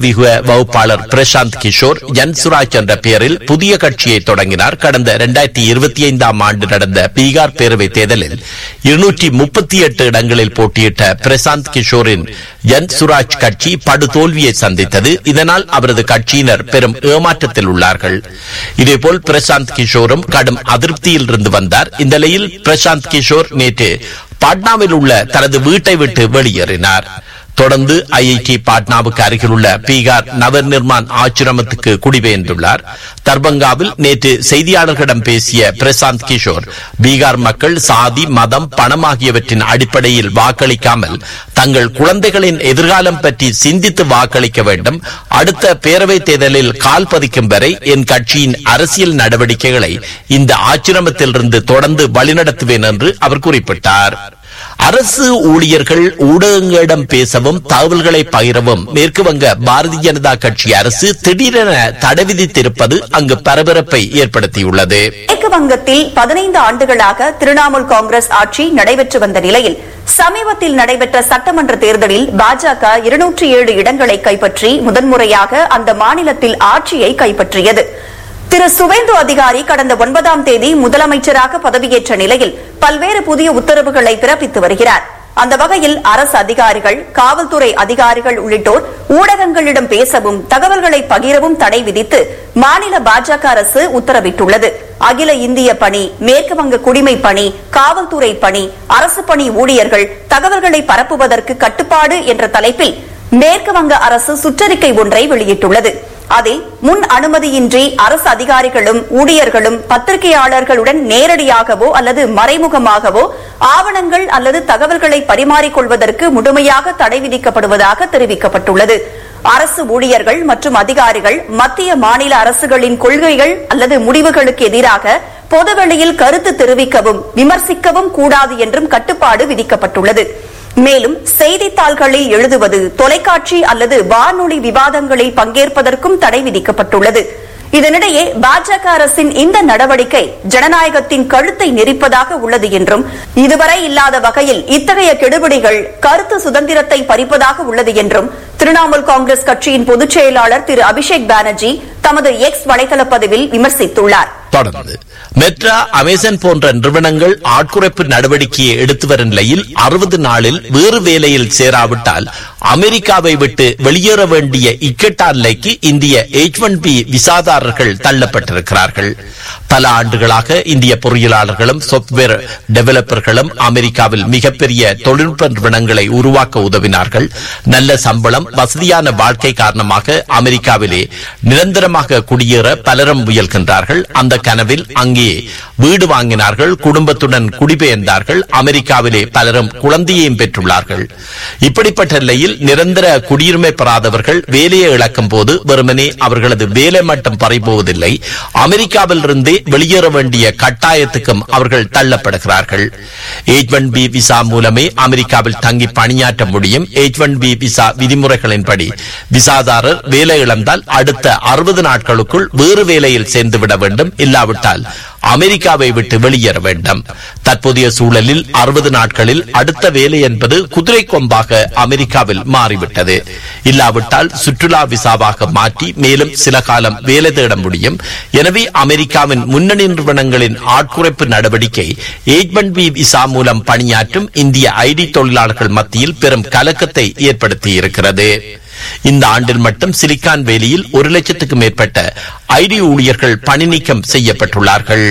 வியூக வகுப்பாளர் பிரசாந்த் கிஷோர் ஜன்சுராஜ் என்ற பெயரில் புதிய கட்சியை தொடங்கினார் கடந்த இரண்டாயிரத்தி இருபத்தி ஐந்தாம் ஆண்டு நடந்த பீகார் பேரவைத் தேர்தலில் இருநூற்றி முப்பத்தி எட்டு இடங்களில் போட்டியிட்ட பிரசாந்த் கிஷோரின் ஜன் சுராஜ் கட்சி படுதோல்வியை சந்தித்தது இதனால் அவரது கட்சியினர் பெரும் ஏமாற்றத்தில் உள்ளார்கள் இதேபோல் பிரசாந்த் கிஷோரும் கடும் அதிருப்தியில் இருந்து வந்தார் இந்த நிலையில் பிரசாந்த் கிஷோர் நேற்று பாட்னாவில் உள்ள தனது வீட்டை விட்டு வெளியேறினார் தொடர்ந்து ஐஐடி பாட்னாவுக்கு அருகில் உள்ள பீகார் நவர் நிர்மான் ஆச்சிரமத்துக்கு குடிபெயர்ந்துள்ளார் தர்பங்காவில் நேற்று செய்தியாளர்களிடம் பேசிய பிரசாந்த் கிஷோர் பீகார் மக்கள் சாதி மதம் பணம் ஆகியவற்றின் அடிப்படையில் வாக்களிக்காமல் தங்கள் குழந்தைகளின் எதிர்காலம் பற்றி சிந்தித்து வாக்களிக்க வேண்டும் அடுத்த பேரவைத் தேர்தலில் கால் பதிக்கும் வரை என் கட்சியின் அரசியல் நடவடிக்கைகளை இந்த ஆச்சிரமத்திலிருந்து தொடர்ந்து வழிநடத்துவேன் என்று அவர் குறிப்பிட்டார் அரசு ஊழியர்கள் ஊடகங்களிடம் பேசவும் தகவல்களை பகிரவும் மேற்கு வங்க பாரதிய ஜனதா கட்சி அரசு திடீரென தடை விதித்திருப்பது அங்கு பரபரப்பை ஏற்படுத்தியுள்ளது மேற்கு வங்கத்தில் பதினைந்து ஆண்டுகளாக திரிணாமுல் காங்கிரஸ் ஆட்சி நடைபெற்று வந்த நிலையில் சமீபத்தில் நடைபெற்ற சட்டமன்ற தேர்தலில் பாஜக இருநூற்றி ஏழு இடங்களை கைப்பற்றி முதன்முறையாக அந்த மாநிலத்தில் ஆட்சியை கைப்பற்றியது திரு சுவேந்து அதிகாரி கடந்த ஒன்பதாம் தேதி முதலமைச்சராக பதவியேற்ற நிலையில் பல்வேறு புதிய உத்தரவுகளை பிறப்பித்து வருகிறார் அந்த வகையில் அரசு அதிகாரிகள் காவல்துறை அதிகாரிகள் உள்ளிட்டோர் ஊடகங்களிடம் பேசவும் தகவல்களை பகிரவும் தடை விதித்து மாநில பாஜக அரசு உத்தரவிட்டுள்ளது அகில இந்திய பணி மேற்கு வங்க குடிமை பணி காவல்துறை பணி அரசு பணி ஊழியர்கள் தகவல்களை பரப்புவதற்கு கட்டுப்பாடு என்ற தலைப்பில் மேற்கு வங்க அரசு சுற்றறிக்கை ஒன்றை வெளியிட்டுள்ளது அதில் முன் அனுமதியின்றி அரசு அதிகாரிகளும் ஊழியர்களும் பத்திரிகையாளர்களுடன் நேரடியாகவோ அல்லது மறைமுகமாகவோ ஆவணங்கள் அல்லது தகவல்களை பரிமாறிக்கொள்வதற்கு முழுமையாக தடை விதிக்கப்படுவதாக தெரிவிக்கப்பட்டுள்ளது அரசு ஊழியர்கள் மற்றும் அதிகாரிகள் மத்திய மாநில அரசுகளின் கொள்கைகள் அல்லது முடிவுகளுக்கு எதிராக பொதுவெளியில் கருத்து தெரிவிக்கவும் விமர்சிக்கவும் கூடாது என்றும் கட்டுப்பாடு விதிக்கப்பட்டுள்ளது மேலும் செய்தித்தாள்களில் எழுதுவது தொலைக்காட்சி அல்லது வானொலி விவாதங்களில் பங்கேற்பதற்கும் தடை விதிக்கப்பட்டுள்ளது இதனிடையே பாஜக அரசின் இந்த நடவடிக்கை ஜனநாயகத்தின் கழுத்தை நெரிப்பதாக உள்ளது என்றும் இதுவரை இல்லாத வகையில் இத்தகைய கெடுபிடிகள் கருத்து சுதந்திரத்தை பறிப்பதாக உள்ளது என்றும் திரிணாமுல் காங்கிரஸ் கட்சியின் பொதுச் செயலாளர் திரு அபிஷேக் பானர்ஜி தமது எக்ஸ் வலைதள பதிவில் விமர்சித்துள்ளார் தொடர்ந்து மெட்ரா அமேசான் போன்ற நிறுவனங்கள் ஆட்குறைப்பு நடவடிக்கையை எடுத்து வரும் நிலையில் அறுபது நாளில் வேறு வேலையில் சேராவிட்டால் அமெரிக்காவை விட்டு வெளியேற வேண்டிய இக்கட்டா நிலைக்கு இந்திய எச் ஒன் பி விசாதாரர்கள் தள்ளப்பட்டிருக்கிறார்கள் பல ஆண்டுகளாக இந்திய பொறியியலாளர்களும் சாப்ட்வேர் டெவலப்பர்களும் அமெரிக்காவில் மிகப்பெரிய தொழில்நுட்ப நிறுவனங்களை உருவாக்க உதவினார்கள் நல்ல சம்பளம் வசதியான வாழ்க்கை காரணமாக அமெரிக்காவிலே நிரந்தரமாக குடியேற பலரும் முயல்கின்றார்கள் அந்த கனவில் அங்கே வீடு வாங்கினார்கள் குடும்பத்துடன் குடிபெயர்ந்தார்கள் அமெரிக்காவிலே பலரும் குழந்தையையும் பெற்றுள்ளார்கள் இப்படிப்பட்ட நிலையில் நிரந்தர குடியுரிமை பெறாதவர்கள் வேலையை இழக்கும் போது வெறுமனே அவர்களது வேலை மட்டும் பறிபோவதில்லை அமெரிக்காவில் இருந்தே வெளியேற வேண்டிய கட்டாயத்துக்கும் அவர்கள் தள்ளப்படுகிறார்கள் எச் ஒன் பி விசா மூலமே அமெரிக்காவில் தங்கி பணியாற்ற முடியும் எச் ஒன் பி விசா விதிமுறைகளின்படி விசாதாரர் வேலை இழந்தால் அடுத்த அறுபது நாட்களுக்குள் வேறு வேலையில் சேர்ந்துவிட வேண்டும் இல்லாவிட்டால் அமெரிக்காவை விட்டு வெளியேற வேண்டும் தற்போதைய சூழலில் அறுபது நாட்களில் அடுத்த வேலை என்பது குதிரை கொம்பாக அமெரிக்காவில் மாறிவிட்டது இல்லாவிட்டால் சுற்றுலா விசாவாக மாற்றி மேலும் சில காலம் வேலை தேட முடியும் எனவே அமெரிக்காவின் முன்னணி நிறுவனங்களின் ஆட்குறைப்பு நடவடிக்கை எச் ஒன் பி விசா மூலம் பணியாற்றும் இந்திய ஐடி தொழிலாளர்கள் மத்தியில் பெரும் கலக்கத்தை ஏற்படுத்தியிருக்கிறது இந்த ஆண்டில் மட்டும் சிலிக்கான் வேலியில் ஒரு லட்சத்துக்கும் மேற்பட்ட ஐடி ஊழியர்கள் பணி நீக்கம் செய்யப்பட்டுள்ளார்கள்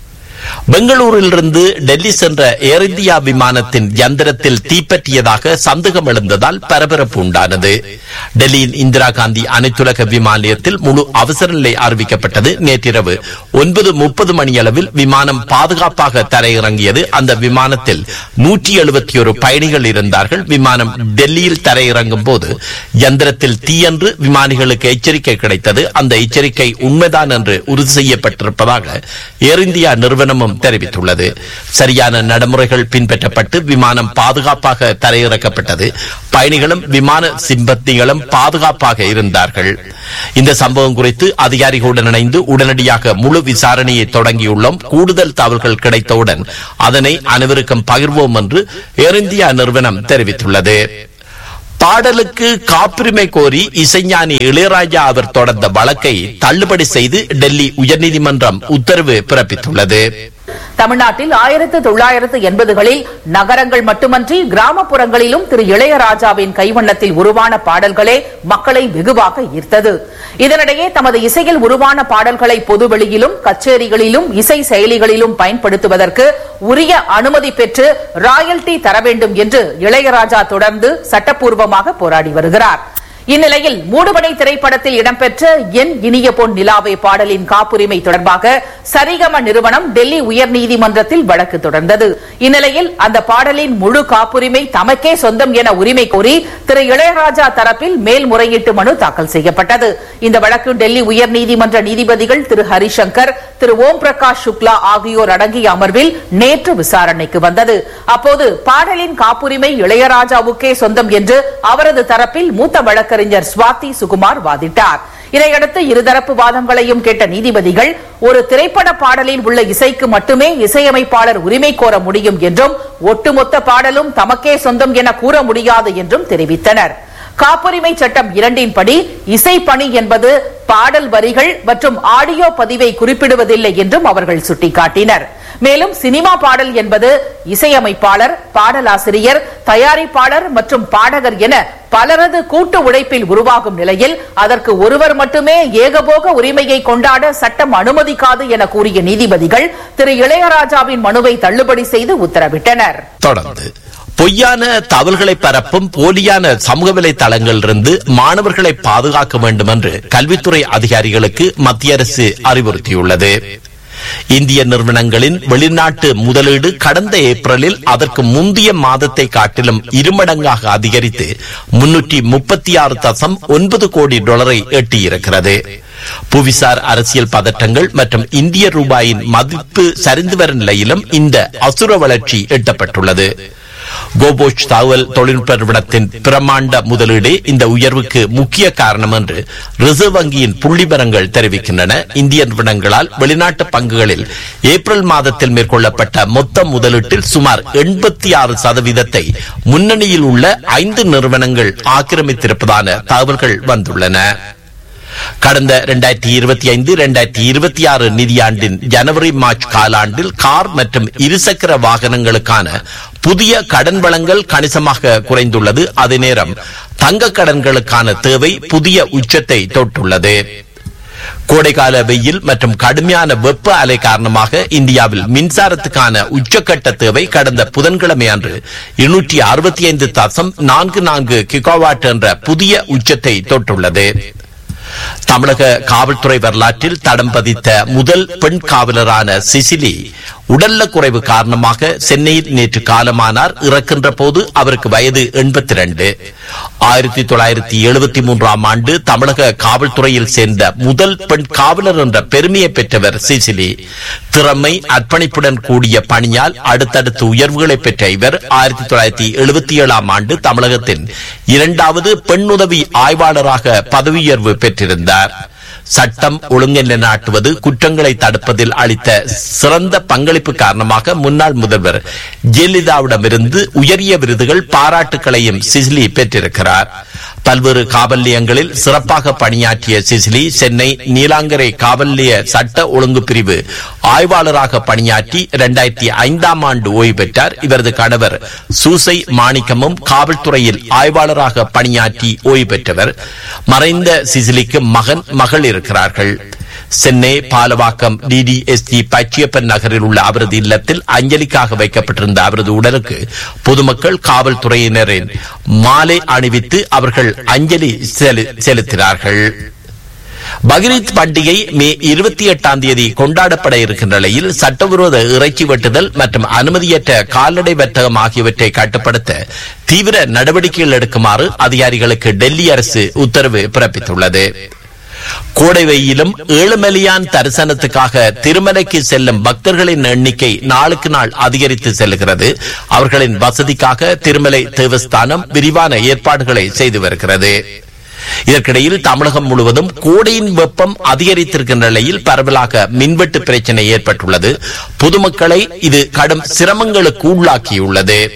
பெங்களூரிலிருந்து டெல்லி சென்ற ஏர் இந்தியா விமானத்தின் யந்திரத்தில் தீப்பற்றியதாக சந்தேகம் எழுந்ததால் பரபரப்பு உண்டானது டெல்லியின் இந்திரா காந்தி அனைத்துலக விமான நிலையத்தில் முழு அவசர நிலை அறிவிக்கப்பட்டது நேற்றிரவு ஒன்பது முப்பது மணியளவில் விமானம் பாதுகாப்பாக தரையிறங்கியது அந்த விமானத்தில் நூற்றி எழுபத்தி ஒரு பயணிகள் இருந்தார்கள் விமானம் டெல்லியில் தரையிறங்கும் போது யந்திரத்தில் தீயன்று விமானிகளுக்கு எச்சரிக்கை கிடைத்தது அந்த எச்சரிக்கை உண்மைதான் என்று உறுதி செய்யப்பட்டிருப்பதாக ஏர் இந்தியா நிறுவனமும் தெரிவித்துள்ளது சரியான நடைமுறைகள் பின்பற்றப்பட்டு விமானம் பாதுகாப்பாக தரையிறக்கப்பட்டது பயணிகளும் விமான சிம்பந்திகளும் பாதுகாப்பாக இருந்தார்கள் இந்த சம்பவம் குறித்து அதிகாரிகளுடன் இணைந்து உடனடியாக முழு விசாரணையை தொடங்கியுள்ளோம் கூடுதல் தகவல்கள் கிடைத்தவுடன் அதனை அனைவருக்கும் பகிர்வோம் என்று ஏர் இந்தியா நிறுவனம் தெரிவித்துள்ளது பாடலுக்கு காப்புரிமை கோரி இசைஞானி இளையராஜா அவர் தொடர்ந்த வழக்கை தள்ளுபடி செய்து டெல்லி உயர்நீதிமன்றம் உத்தரவு பிறப்பித்துள்ளது தமிழ்நாட்டில் ஆயிரத்து தொள்ளாயிரத்து எண்பதுகளில் நகரங்கள் மட்டுமன்றி கிராமப்புறங்களிலும் திரு இளையராஜாவின் கைவண்ணத்தில் உருவான பாடல்களே மக்களை வெகுவாக ஈர்த்தது இதனிடையே தமது இசையில் உருவான பாடல்களை பொதுவெளியிலும் கச்சேரிகளிலும் இசை செயலிகளிலும் பயன்படுத்துவதற்கு உரிய அனுமதி பெற்று ராயல்டி தர வேண்டும் என்று இளையராஜா தொடர்ந்து சட்டப்பூர்வமாக போராடி வருகிறார் இந்நிலையில் மூடுபடை திரைப்படத்தில் இடம்பெற்ற என் இனிய பொன் நிலாவை பாடலின் காப்புரிமை தொடர்பாக சரிகம நிறுவனம் டெல்லி உயர்நீதிமன்றத்தில் வழக்கு தொடர்ந்தது இந்நிலையில் அந்த பாடலின் முழு காப்புரிமை தமக்கே சொந்தம் என உரிமை கோரி திரு இளையராஜா தரப்பில் மேல்முறையீட்டு மனு தாக்கல் செய்யப்பட்டது இந்த வழக்கு டெல்லி உயர்நீதிமன்ற நீதிபதிகள் திரு ஹரிசங்கர் திரு ஓம் பிரகாஷ் சுக்லா ஆகியோர் அடங்கிய அமர்வில் நேற்று விசாரணைக்கு வந்தது அப்போது பாடலின் காப்புரிமை இளையராஜாவுக்கே சொந்தம் என்று அவரது தரப்பில் மூத்த வழக்கறிஞர் சுவாதி சுகுமார் வாதிட்டார் இதையடுத்து இருதரப்பு வாதங்களையும் கேட்ட நீதிபதிகள் ஒரு திரைப்பட பாடலில் உள்ள இசைக்கு மட்டுமே இசையமைப்பாளர் உரிமை கோர முடியும் என்றும் ஒட்டுமொத்த பாடலும் தமக்கே சொந்தம் என கூற முடியாது என்றும் தெரிவித்தனர் காப்புரிமை சட்டம் இரண்டின்படி இசைப்பணி என்பது பாடல் வரிகள் மற்றும் ஆடியோ பதிவை குறிப்பிடுவதில்லை என்றும் அவர்கள் சுட்டிக்காட்டினர் மேலும் சினிமா பாடல் என்பது இசையமைப்பாளர் பாடலாசிரியர் தயாரிப்பாளர் மற்றும் பாடகர் என பலரது கூட்டு உழைப்பில் உருவாகும் நிலையில் அதற்கு ஒருவர் மட்டுமே ஏகபோக உரிமையை கொண்டாட சட்டம் அனுமதிக்காது என கூறிய நீதிபதிகள் திரு இளையராஜாவின் மனுவை தள்ளுபடி செய்து உத்தரவிட்டனர் தொடர்ந்து பொய்யான தகவல்களை பரப்பும் போலியான சமூக வலைதளங்களிலிருந்து மாணவர்களை பாதுகாக்க வேண்டும் என்று கல்வித்துறை அதிகாரிகளுக்கு மத்திய அரசு அறிவுறுத்தியுள்ளது இந்திய நிறுவனங்களின் வெளிநாட்டு முதலீடு கடந்த ஏப்ரலில் அதற்கு முந்தைய மாதத்தை காட்டிலும் இருமடங்காக அதிகரித்து முன்னூற்றி முப்பத்தி ஆறு தசம் ஒன்பது கோடி டாலரை எட்டியிருக்கிறது புவிசார் அரசியல் பதற்றங்கள் மற்றும் இந்திய ரூபாயின் மதிப்பு சரிந்து வரும் நிலையிலும் இந்த அசுர வளர்ச்சி எட்டப்பட்டுள்ளது கோபோச் தகவல் தொழில்நுட்ப நிறுவனத்தின் பிரமாண்ட முதலீடு இந்த உயர்வுக்கு முக்கிய காரணம் என்று ரிசர்வ் வங்கியின் புள்ளிவரங்கள் தெரிவிக்கின்றன இந்திய நிறுவனங்களால் வெளிநாட்டு பங்குகளில் ஏப்ரல் மாதத்தில் மேற்கொள்ளப்பட்ட மொத்த முதலீட்டில் சுமார் எண்பத்தி ஆறு சதவீதத்தை முன்னணியில் உள்ள ஐந்து நிறுவனங்கள் ஆக்கிரமித்திருப்பதான தகவல்கள் வந்துள்ளன கடந்த இரண்டாயிரத்தி இருபத்தி ஐந்து இரண்டாயிரத்தி இருபத்தி ஆறு நிதியாண்டின் ஜனவரி மார்ச் காலாண்டில் கார் மற்றும் இருசக்கர வாகனங்களுக்கான புதிய கடன் வழங்கல் கணிசமாக குறைந்துள்ளது அதே நேரம் தங்க கடன்களுக்கான தேவை புதிய உச்சத்தை தொட்டுள்ளது கோடைகால வெயில் மற்றும் கடுமையான வெப்ப அலை காரணமாக இந்தியாவில் மின்சாரத்துக்கான உச்சக்கட்ட தேவை கடந்த புதன்கிழமை அன்று இருநூற்றி அறுபத்தி ஐந்து தசம் நான்கு நான்கு கிகாவாட் என்ற புதிய உச்சத்தை தொட்டுள்ளது தமிழக காவல்துறை வரலாற்றில் தடம் பதித்த முதல் பெண் காவலரான சிசிலி உடல்ல குறைவு காரணமாக சென்னையில் நேற்று காலமானார் இறக்கின்ற போது அவருக்கு வயது எண்பத்தி ரெண்டு ஆயிரத்தி தொள்ளாயிரத்தி எழுபத்தி மூன்றாம் ஆண்டு தமிழக காவல்துறையில் சேர்ந்த முதல் பெண் காவலர் என்ற பெருமையை பெற்றவர் சிசிலி திறமை அர்ப்பணிப்புடன் கூடிய பணியால் அடுத்தடுத்து உயர்வுகளை பெற்ற இவர் ஆயிரத்தி தொள்ளாயிரத்தி எழுபத்தி ஏழாம் ஆண்டு தமிழகத்தின் இரண்டாவது பெண் உதவி ஆய்வாளராக பதவியுயர்வு பெற்றிருந்தார் சட்டம் ஒழுங்கை நிலைநாட்டுவது குற்றங்களை தடுப்பதில் அளித்த சிறந்த பங்களிப்பு காரணமாக முன்னாள் முதல்வர் ஜெயலலிதாவிடமிருந்து உயரிய விருதுகள் பாராட்டுகளையும் சிசிலி பெற்றிருக்கிறார் பல்வேறு காவல் நிலையங்களில் சிறப்பாக பணியாற்றிய சிசிலி சென்னை நீலாங்கரை காவல் நிலைய சட்ட ஒழுங்கு பிரிவு ஆய்வாளராக பணியாற்றி இரண்டாயிரத்தி ஐந்தாம் ஆண்டு ஓய்வு பெற்றார் இவரது கணவர் சூசை மாணிக்கமும் காவல்துறையில் ஆய்வாளராக பணியாற்றி ஓய்வு பெற்றவர் மறைந்த சிசிலிக்கு மகன் மகள் இருக்கிறார்கள் சென்னை பாலவாக்கம் டிடிஎஸ்டி பச்சியப்பன் நகரில் உள்ள அவரது இல்லத்தில் அஞ்சலிக்காக வைக்கப்பட்டிருந்த அவரது உடலுக்கு பொதுமக்கள் காவல்துறையினரின் மாலை அணிவித்து அவர்கள் அஞ்சலி செலு- செலுத்தினார்கள் பக்ரீத் பண்டிகை மே இருபத்தி எட்டாம் தேதி கொண்டாடப்பட இருக்கின்ற நிலையில் சட்டவிரோத இறைச்சி வெட்டுதல் மற்றும் அனுமதியற்ற கால்நடை வர்த்தகம் ஆகியவற்றை கட்டுப்படுத்த தீவிர நடவடிக்கைகள் எடுக்குமாறு அதிகாரிகளுக்கு டெல்லி அரசு உத்தரவு பிறப்பித்துள்ளது கோடை வெயிலும் ஏழுமலையான் தரிசனத்துக்காக திருமலைக்கு செல்லும் பக்தர்களின் எண்ணிக்கை நாளுக்கு நாள் அதிகரித்து செல்கிறது அவர்களின் வசதிக்காக திருமலை தேவஸ்தானம் விரிவான ஏற்பாடுகளை செய்து வருகிறது இதற்கிடையில் தமிழகம் முழுவதும் கோடையின் வெப்பம் அதிகரித்திருக்கின்ற நிலையில் பரவலாக மின்வெட்டு பிரச்சனை ஏற்பட்டுள்ளது பொதுமக்களை இது கடும் சிரமங்களுக்கு உள்ளாக்கியுள்ளது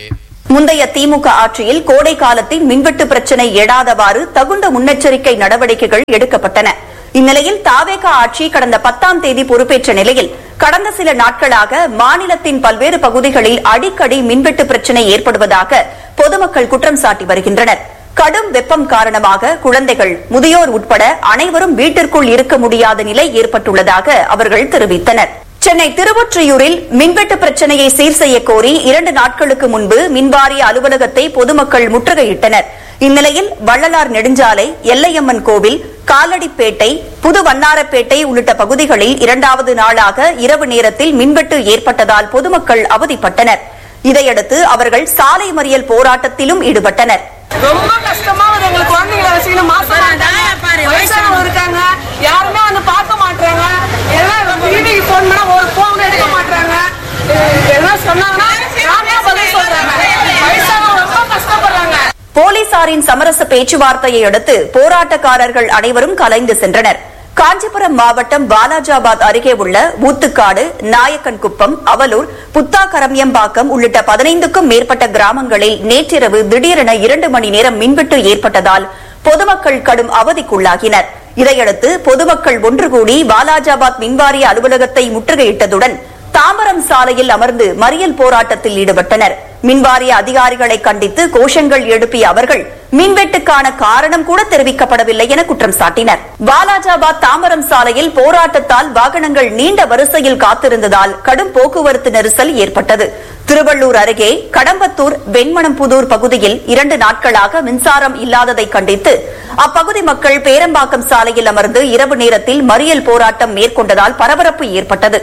முந்தைய திமுக ஆட்சியில் கோடை காலத்தில் மின்வெட்டு பிரச்சினை எழாதவாறு தகுந்த முன்னெச்சரிக்கை நடவடிக்கைகள் எடுக்கப்பட்டன இந்நிலையில் தாவேகா ஆட்சி கடந்த பத்தாம் தேதி பொறுப்பேற்ற நிலையில் கடந்த சில நாட்களாக மாநிலத்தின் பல்வேறு பகுதிகளில் அடிக்கடி மின்வெட்டு பிரச்சினை ஏற்படுவதாக பொதுமக்கள் குற்றம் சாட்டி வருகின்றனர் கடும் வெப்பம் காரணமாக குழந்தைகள் முதியோர் உட்பட அனைவரும் வீட்டிற்குள் இருக்க முடியாத நிலை ஏற்பட்டுள்ளதாக அவர்கள் தெரிவித்தனர் சென்னை திருவொற்றியூரில் மின்வெட்டு பிரச்சனையை சீர் செய்ய கோரி இரண்டு நாட்களுக்கு முன்பு மின்வாரிய அலுவலகத்தை பொதுமக்கள் முற்றுகையிட்டனர் இந்நிலையில் வள்ளலார் நெடுஞ்சாலை எல்லையம்மன் கோவில் காலடிப்பேட்டை புது வண்ணாரப்பேட்டை உள்ளிட்ட பகுதிகளில் இரண்டாவது நாளாக இரவு நேரத்தில் மின்வெட்டு ஏற்பட்டதால் பொதுமக்கள் அவதிப்பட்டனர் இதையடுத்து அவர்கள் சாலை மறியல் போராட்டத்திலும் ஈடுபட்டனர் ரொம்ப கஷ்டமா வருது எங்களுக்கு குழந்தைங்களை வச்சுக்கணும் மாசமா இருக்காங்க வயசானவங்க இருக்காங்க யாருமே வந்து பார்க்க மாட்டாங்க எல்லாம் வீட்டுக்கு போன் பண்ணா ஒரு போன் எடுக்க மாட்டாங்க எல்லாம் சொன்னாங்கன்னா நானே பதில் சொல்றாங்க வயசானவங்க ரொம்ப கஷ்டப்படுறாங்க போலீசாரின் சமரச பேச்சுவார்த்தையை அடுத்து போராட்டக்காரர்கள் அனைவரும் கலைந்து சென்றனர் காஞ்சிபுரம் மாவட்டம் வாலாஜாபாத் அருகே உள்ள ஊத்துக்காடு நாயக்கன்குப்பம் அவலூர் புத்தாக்கரமியம்பாக்கம் உள்ளிட்ட பதினைந்துக்கும் மேற்பட்ட கிராமங்களில் நேற்றிரவு திடீரென இரண்டு மணி நேரம் மின்வெட்டு ஏற்பட்டதால் பொதுமக்கள் கடும் அவதிக்குள்ளாகினர் இதையடுத்து பொதுமக்கள் ஒன்று கூடி வாலாஜாபாத் மின்வாரிய அலுவலகத்தை முற்றுகையிட்டதுடன் தாம்பரம் சாலையில் அமர்ந்து மறியல் போராட்டத்தில் ஈடுபட்டனர் மின்வாரிய அதிகாரிகளை கண்டித்து கோஷங்கள் எழுப்பிய அவர்கள் மின்வெட்டுக்கான காரணம் கூட தெரிவிக்கப்படவில்லை என குற்றம் சாட்டினர் வாலாஜாபாத் தாம்பரம் சாலையில் போராட்டத்தால் வாகனங்கள் நீண்ட வரிசையில் காத்திருந்ததால் கடும் போக்குவரத்து நெரிசல் ஏற்பட்டது திருவள்ளூர் அருகே கடம்பத்தூர் வெண்மணம்புதூர் பகுதியில் இரண்டு நாட்களாக மின்சாரம் இல்லாததை கண்டித்து அப்பகுதி மக்கள் பேரம்பாக்கம் சாலையில் அமர்ந்து இரவு நேரத்தில் மறியல் போராட்டம் மேற்கொண்டதால் பரபரப்பு ஏற்பட்டது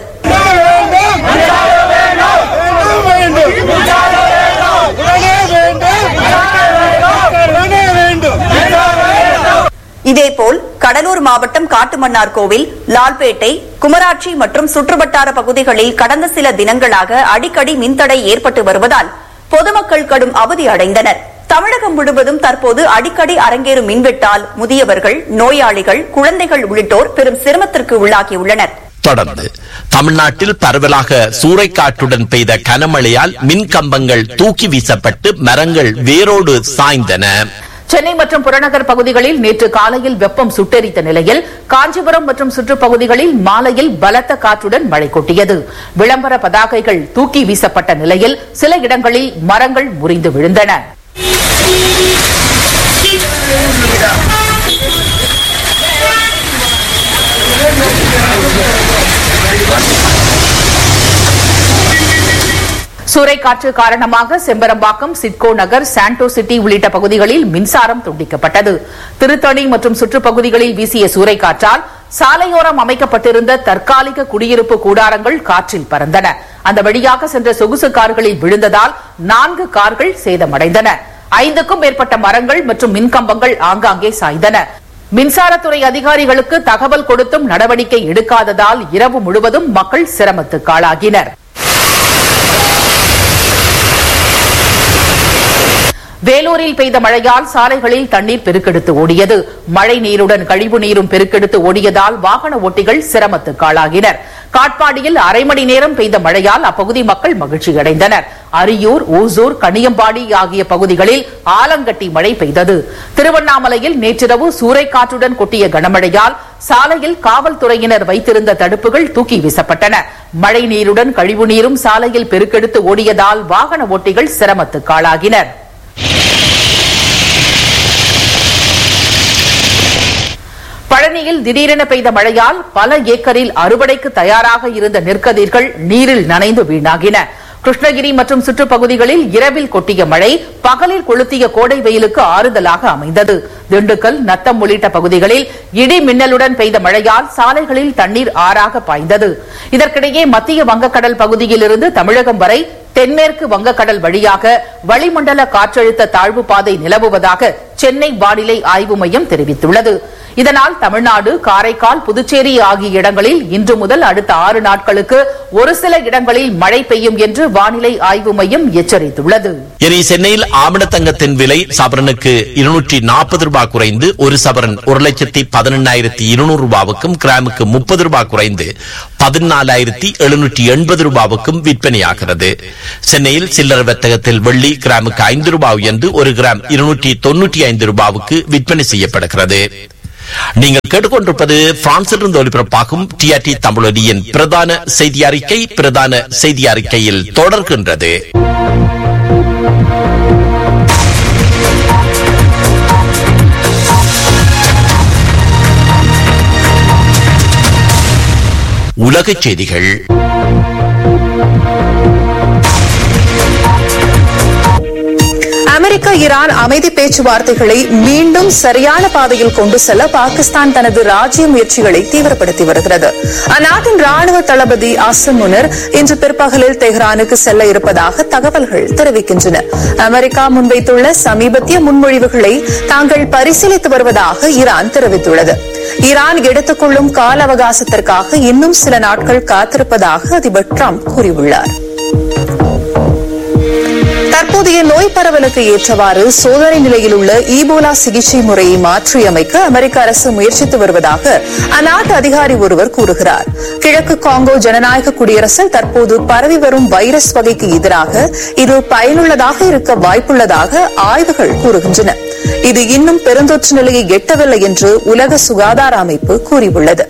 இதேபோல் கடலூர் மாவட்டம் காட்டுமன்னார் கோவில் லால்பேட்டை குமராட்சி மற்றும் சுற்றுவட்டார பகுதிகளில் கடந்த சில தினங்களாக அடிக்கடி மின்தடை ஏற்பட்டு வருவதால் பொதுமக்கள் கடும் அவதி அடைந்தனர் தமிழகம் முழுவதும் தற்போது அடிக்கடி அரங்கேறும் மின்வெட்டால் முதியவர்கள் நோயாளிகள் குழந்தைகள் உள்ளிட்டோர் பெரும் சிரமத்திற்கு உள்ளாகியுள்ளனர் தொடர்ந்து தமிழ்நாட்டில் பரவலாக சூறைக்காற்றுடன் பெய்த கனமழையால் மின் கம்பங்கள் தூக்கி வீசப்பட்டு மரங்கள் வேரோடு சாய்ந்தன சென்னை மற்றும் புறநகர் பகுதிகளில் நேற்று காலையில் வெப்பம் சுட்டெரித்த நிலையில் காஞ்சிபுரம் மற்றும் சுற்றுப்பகுதிகளில் மாலையில் பலத்த காற்றுடன் மழை கொட்டியது விளம்பர பதாகைகள் தூக்கி வீசப்பட்ட நிலையில் சில இடங்களில் மரங்கள் முறிந்து விழுந்தன சூறைக்காற்று காரணமாக செம்பரம்பாக்கம் சிட்கோ நகர் சாண்டோ சிட்டி உள்ளிட்ட பகுதிகளில் மின்சாரம் துண்டிக்கப்பட்டது திருத்தணி மற்றும் சுற்றுப்பகுதிகளில் வீசிய சூறைக்காற்றால் சாலையோரம் அமைக்கப்பட்டிருந்த தற்காலிக குடியிருப்பு கூடாரங்கள் காற்றில் பறந்தன அந்த வழியாக சென்ற சொகுசு கார்களில் விழுந்ததால் நான்கு கார்கள் சேதமடைந்தன ஐந்துக்கும் மேற்பட்ட மரங்கள் மற்றும் மின்கம்பங்கள் ஆங்காங்கே சாய்ந்தன மின்சாரத்துறை அதிகாரிகளுக்கு தகவல் கொடுத்தும் நடவடிக்கை எடுக்காததால் இரவு முழுவதும் மக்கள் சிரமத்துக்காளாகினர் வேலூரில் பெய்த மழையால் சாலைகளில் தண்ணீர் பெருக்கெடுத்து ஓடியது மழை நீருடன் கழிவு நீரும் பெருக்கெடுத்து ஓடியதால் வாகன ஓட்டிகள் சிரமத்துக்கு ஆளாகினர் காட்பாடியில் அரை மணி நேரம் பெய்த மழையால் அப்பகுதி மக்கள் மகிழ்ச்சியடைந்தனர் அரியூர் ஓசூர் கனியம்பாடி ஆகிய பகுதிகளில் ஆலங்கட்டி மழை பெய்தது திருவண்ணாமலையில் நேற்றிரவு சூறைக்காற்றுடன் கொட்டிய கனமழையால் சாலையில் காவல்துறையினர் வைத்திருந்த தடுப்புகள் தூக்கி வீசப்பட்டன மழை நீருடன் கழிவு நீரும் சாலையில் பெருக்கெடுத்து ஓடியதால் வாகன ஓட்டிகள் சிரமத்துக்கு ஆளாகினர் பழனியில் திடீரென பெய்த மழையால் பல ஏக்கரில் அறுவடைக்கு தயாராக இருந்த நெற்கதிர்கள் நீரில் நனைந்து வீணாகின கிருஷ்ணகிரி மற்றும் சுற்றுப்பகுதிகளில் இரவில் கொட்டிய மழை பகலில் கொளுத்திய கோடை வெயிலுக்கு ஆறுதலாக அமைந்தது திண்டுக்கல் நத்தம் உள்ளிட்ட பகுதிகளில் இடி மின்னலுடன் பெய்த மழையால் சாலைகளில் தண்ணீர் ஆறாக பாய்ந்தது இதற்கிடையே மத்திய வங்கக்கடல் பகுதியிலிருந்து தமிழகம் வரை தென்மேற்கு வங்கக்கடல் வழியாக வளிமண்டல காற்றழுத்த தாழ்வு பாதை நிலவுவதாக சென்னை வானிலை ஆய்வு மையம் தெரிவித்துள்ளது இதனால் தமிழ்நாடு காரைக்கால் புதுச்சேரி ஆகிய இடங்களில் இன்று முதல் அடுத்த ஆறு நாட்களுக்கு ஒரு சில இடங்களில் மழை பெய்யும் என்று வானிலை ஆய்வு மையம் எச்சரித்துள்ளது இனி சென்னையில் ஆமணத்தங்கத்தின் விலை சவரனுக்கு இருநூற்றி நாற்பது ரூபாய் குறைந்து ஒரு சவரன் ஒரு லட்சத்தி பதினெண்ணாயிரத்தி இருநூறு ரூபாவுக்கும் கிராமுக்கு முப்பது ரூபாய் குறைந்து பதினாலாயிரத்தி எழுநூற்றி எண்பது ரூபாவுக்கும் விற்பனையாகிறது சென்னையில் சில்லறை வர்த்தகத்தில் வெள்ளி கிராமுக்கு ஐந்து ரூபாய் என்று ஒரு கிராம் இருநூற்றி தொன்னூற்றி ஐந்து ரூபாவுக்கு விற்பனை செய்யப்படுகிறது நீங்கள் கேட்டுக்கொண்டிருப்பது பிரான்சிலிருந்து ஒலிபரப்பாகும் டிஆர்டி தமிழொலியின் பிரதான செய்தி அறிக்கை பிரதான செய்தி அறிக்கையில் தொடர்கின்றது உலகச் செய்திகள் அமெரிக்க ஈரான் அமைதி பேச்சுவார்த்தைகளை மீண்டும் சரியான பாதையில் கொண்டு செல்ல பாகிஸ்தான் தனது ராஜ்ய முயற்சிகளை தீவிரப்படுத்தி வருகிறது அந்நாட்டின் ராணுவ தளபதி அசம் முனிர் இன்று பிற்பகலில் தெஹ்ரானுக்கு செல்ல இருப்பதாக தகவல்கள் தெரிவிக்கின்றன அமெரிக்கா முன்வைத்துள்ள சமீபத்திய முன்மொழிவுகளை தாங்கள் பரிசீலித்து வருவதாக ஈரான் தெரிவித்துள்ளது ஈரான் எடுத்துக் கொள்ளும் கால அவகாசத்திற்காக இன்னும் சில நாட்கள் காத்திருப்பதாக அதிபர் டிரம்ப் கூறியுள்ளார் தற்போதைய நோய் பரவலுக்கு ஏற்றவாறு சோதனை நிலையில் உள்ள ஈபோலா சிகிச்சை முறையை மாற்றியமைக்க அமெரிக்க அரசு முயற்சித்து வருவதாக அந்நாட்டு அதிகாரி ஒருவர் கூறுகிறார் கிழக்கு காங்கோ ஜனநாயக குடியரசில் தற்போது பரவி வரும் வைரஸ் வகைக்கு எதிராக இது பயனுள்ளதாக இருக்க வாய்ப்புள்ளதாக ஆய்வுகள் கூறுகின்றன இது இன்னும் பெருந்தொற்று நிலையை எட்டவில்லை என்று உலக சுகாதார அமைப்பு கூறியுள்ளது